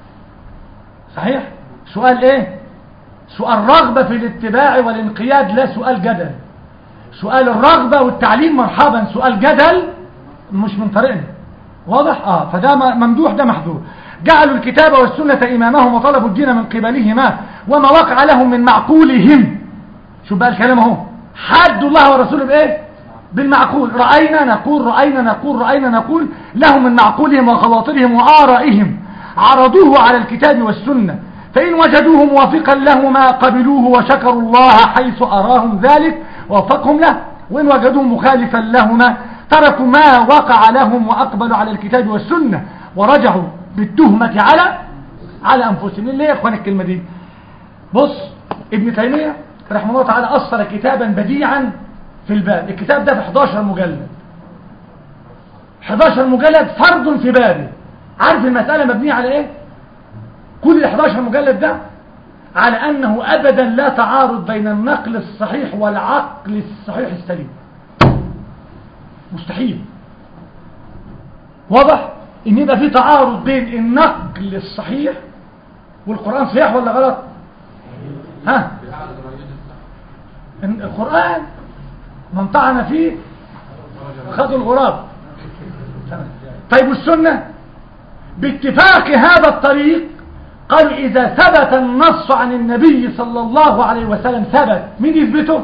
صحيح سؤال ايه سؤال رغبة في الاتباع والانقياد لا سؤال جدل سؤال الرغبة والتعليم مرحبا سؤال جدل مش من طريقنا واضح اه فده م- ممدوح ده محذور جعلوا الكتاب والسنة إمامهم وطلبوا الدين من قبلهما وما وقع لهم من معقولهم شو بقى الكلام اهو حد الله ورسوله بايه بالمعقول رأينا نقول رأينا نقول رأينا نقول لهم من معقولهم وخواطرهم وآرائهم عرضوه على الكتاب والسنة فإن وجدوه موافقا لهما قبلوه وشكروا الله حيث أراهم ذلك ووفقهم له وإن وجدوه مخالفا لهما تركوا ما وقع لهم وأقبلوا على الكتاب والسنة ورجعوا بالتهمة على على أنفسهم ليه يا إخوان الكلمة دي بص ابن تيمية رحمه الله تعالى أصل كتابا بديعا في الباب الكتاب ده في 11 مجلد 11 مجلد فرد في بابه عارف المسألة مبنية على ايه كل ال 11 مجلد ده على أنه أبدا لا تعارض بين النقل الصحيح والعقل الصحيح السليم مستحيل واضح ان يبقى في تعارض بين النقل الصحيح والقرآن صحيح ولا غلط ها إن القرآن من طعن فيه خذ الغراب طيب والسنة باتفاق هذا الطريق قالوا إذا ثبت النص عن النبي صلى الله عليه وسلم ثبت مين يثبته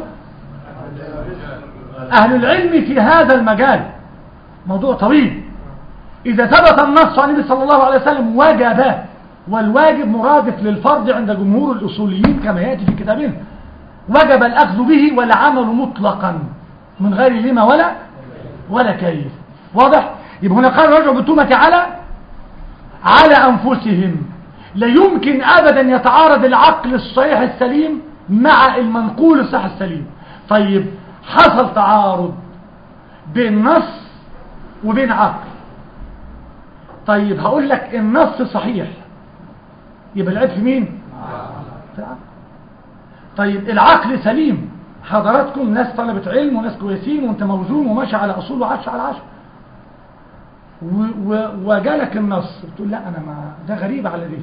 أهل العلم في هذا المجال موضوع طويل إذا ثبت النص عن النبي صلى الله عليه وسلم وجب والواجب مرادف للفرض عند جمهور الأصوليين كما يأتي في كتابهم وجب الأخذ به والعمل مطلقا من غير لما ولا ولا كيف واضح يبقى هنا قال رجعوا بالتهمة على على أنفسهم لا يمكن أبدا يتعارض العقل الصحيح السليم مع المنقول الصحيح السليم طيب حصل تعارض بين نص وبين عقل طيب هقول لك النص صحيح يبقى العيب في مين في العقل طيب العقل سليم حضراتكم ناس طلبة علم وناس كويسين وانت موزون وماشي على اصول وعش على عشر و- و- وجالك النص بتقول لا انا ما ده غريب على دي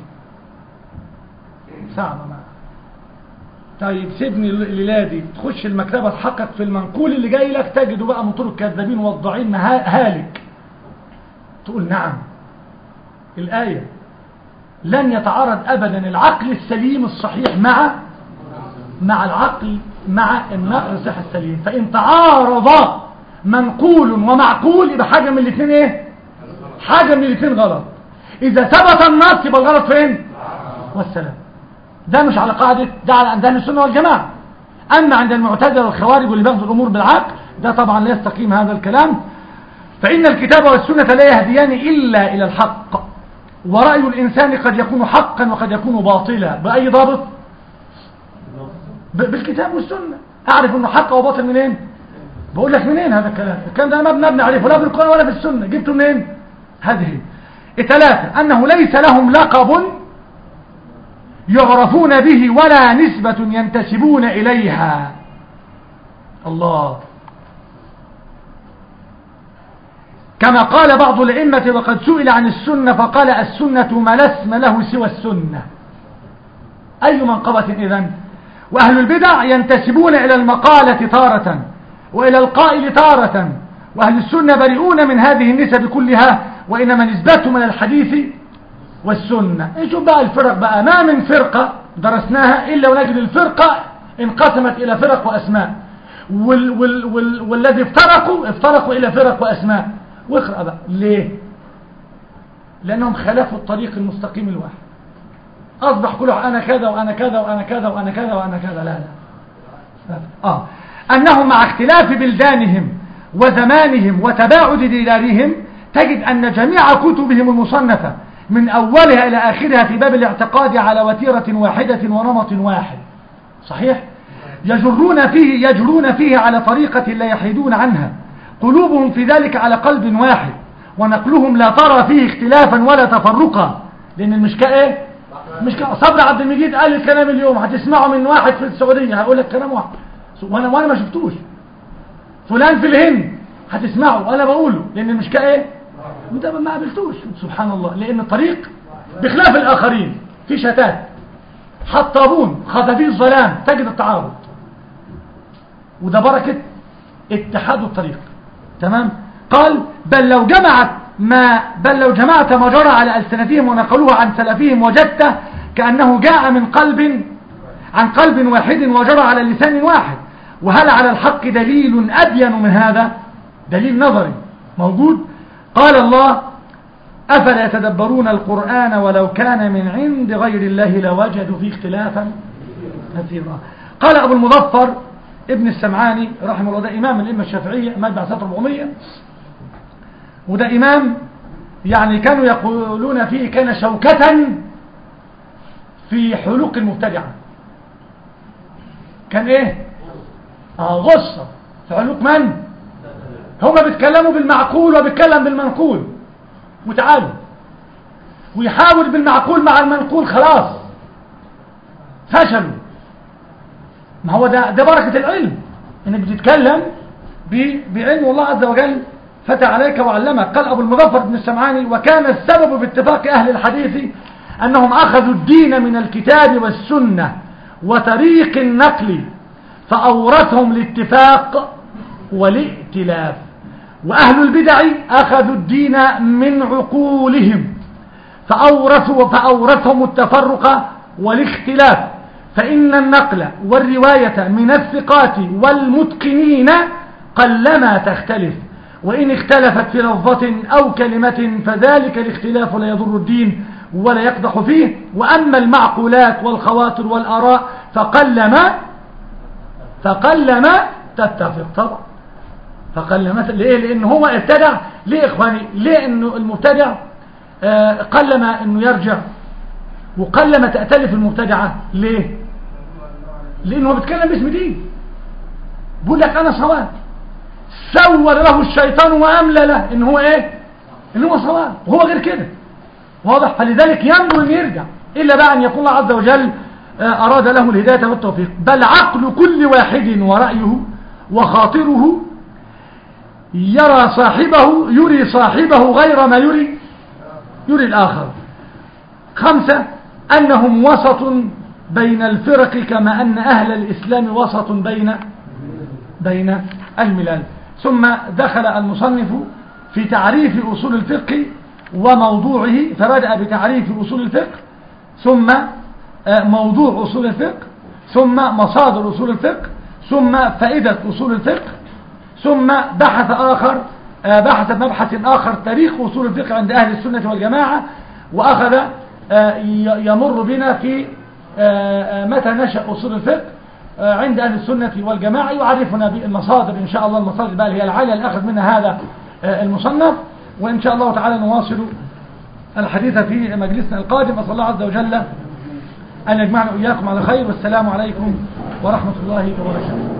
صعبة ما طيب سيبني الليلة دي تخش المكتبة تحقق في المنقول اللي جاي لك تجده بقى من طرق كذابين والضعين هالك تقول نعم الآية لن يتعارض أبدا العقل السليم الصحيح مع مع العقل مع النقل الصحيح السليم فإن تعارض منقول ومعقول يبقى حاجة من الاثنين ايه حاجة من الاثنين غلط إذا ثبت النص يبقى الغلط فين والسلام ده مش على قاعدة ده على عند أهل السنة والجماعة أما عند المعتزلة والخوارج واللي بياخدوا الأمور بالعقل ده طبعا لا يستقيم هذا الكلام فإن الكتاب والسنة لا يهديان إلا إلى الحق ورأي الإنسان قد يكون حقا وقد يكون باطلا بأي ضابط ب- بالكتاب والسنة أعرف أنه حق وباطل منين بقول لك منين هذا الكلام الكلام ده أنا ما بنبني عليه ولا في القرآن ولا في السنة جبته منين هذه الثلاثة أنه ليس لهم لقب يعرفون به ولا نسبة ينتسبون إليها الله كما قال بعض الأئمة وقد سئل عن السنة فقال السنة ما لا اسم له سوى السنة أي منقبة إذن وأهل البدع ينتسبون إلى المقالة تارة وإلى القائل تارة وأهل السنة بريئون من هذه النسب كلها وإنما نسبتهم من الحديث والسنة شوف بقى الفرق بقى ما من فرقة درسناها إلا ونجد الفرقة انقسمت إلى فرق وأسماء وال وال وال والذي افترقوا افترقوا إلى فرق وأسماء واقرأ بقى ليه لأنهم خالفوا الطريق المستقيم الواحد أصبح كل واحد أنا كذا وأنا كذا وأنا كذا وأنا كذا وأنا كذا لا لا آه أنهم مع اختلاف بلدانهم وزمانهم وتباعد ديارهم تجد أن جميع كتبهم المصنفة من أولها إلى آخرها في باب الاعتقاد على وتيرة واحدة ونمط واحد صحيح يجرون فيه يجرون فيه على طريقة لا يحيدون عنها قلوبهم في ذلك على قلب واحد ونقلهم لا ترى فيه اختلافا ولا تفرقا لأن المشكاة ايه مشكاة صبر عبد المجيد قال الكلام اليوم هتسمعه من واحد في السعودية هقول لك كلام واحد وانا وانا ما شفتوش فلان في الهند هتسمعه وانا بقوله لان المشكاة ايه انت ما قابلتوش سبحان الله لان الطريق بخلاف الاخرين في شتات حطابون خطفي الظلام تجد التعارض وده بركة اتحاد الطريق تمام قال بل لو جمعت ما بل لو جمعت ما جرى على ألسنتهم ونقلوه عن سلفهم وجدته كأنه جاء من قلب عن قلب واحد وجرى على لسان واحد وهل على الحق دليل أبين من هذا دليل نظري موجود قال الله أفلا يتدبرون القرآن ولو كان من عند غير الله لوجدوا فيه اختلافا كثيرا قال أبو المظفر ابن السمعاني رحمه الله ده إمام الإمة الشافعية مات بعد سنة 400 وده إمام يعني كانوا يقولون فيه كان شوكة في حلوق المبتدعة كان ايه آه غصة في حلوق من هما بيتكلموا بالمعقول وبيتكلم بالمنقول وتعالوا ويحاول بالمعقول مع المنقول خلاص فشلوا ما هو ده ده بركة العلم انك بتتكلم بعلم الله عز وجل فتى عليك وعلمك قال ابو المظفر بن السمعاني وكان السبب باتفاق اهل الحديث انهم اخذوا الدين من الكتاب والسنة وطريق النقل فاورثهم الاتفاق والائتلاف واهل البدع اخذوا الدين من عقولهم فاورثوا فاورثهم التفرق والاختلاف فإن النقل والرواية من الثقات والمتقنين قلما تختلف وإن اختلفت في لفظة أو كلمة فذلك الاختلاف لا يضر الدين ولا يقدح فيه وأما المعقولات والخواطر والآراء فقلما فقلما تتفق طبعا فقلما ليه لأن هو ابتدع ليه إخواني ليه أنه المبتدع آه قلما أنه يرجع وقلما تأتلف المبتدعة ليه لانه بيتكلم باسم دين بيقول لك انا صواب سور له الشيطان واملى له ان هو ايه ان هو صواب وهو غير كده واضح فلذلك ينبغي ان يرجع الا بقى ان يكون الله عز وجل اراد له الهدايه والتوفيق بل عقل كل واحد ورايه وخاطره يرى صاحبه يري صاحبه غير ما يري يري الاخر خمسه انهم وسط بين الفرق كما أن أهل الإسلام وسط بين بين الملل ثم دخل المصنف في تعريف أصول الفقه وموضوعه فبدأ بتعريف أصول الفقه ثم موضوع أصول الفقه ثم مصادر أصول الفقه ثم فائدة أصول الفقه ثم بحث آخر بحث مبحث آخر تاريخ أصول الفقه عند أهل السنة والجماعة وأخذ يمر بنا في متى نشأ أصول الفقه عند أهل السنة والجماعة يعرفنا بالمصادر إن شاء الله المصادر بقى هي العالية الأخذ منها هذا المصنف وإن شاء الله تعالى نواصل الحديث في مجلسنا القادم أسأل الله عز وجل أن يجمعنا إياكم على خير والسلام عليكم ورحمة الله وبركاته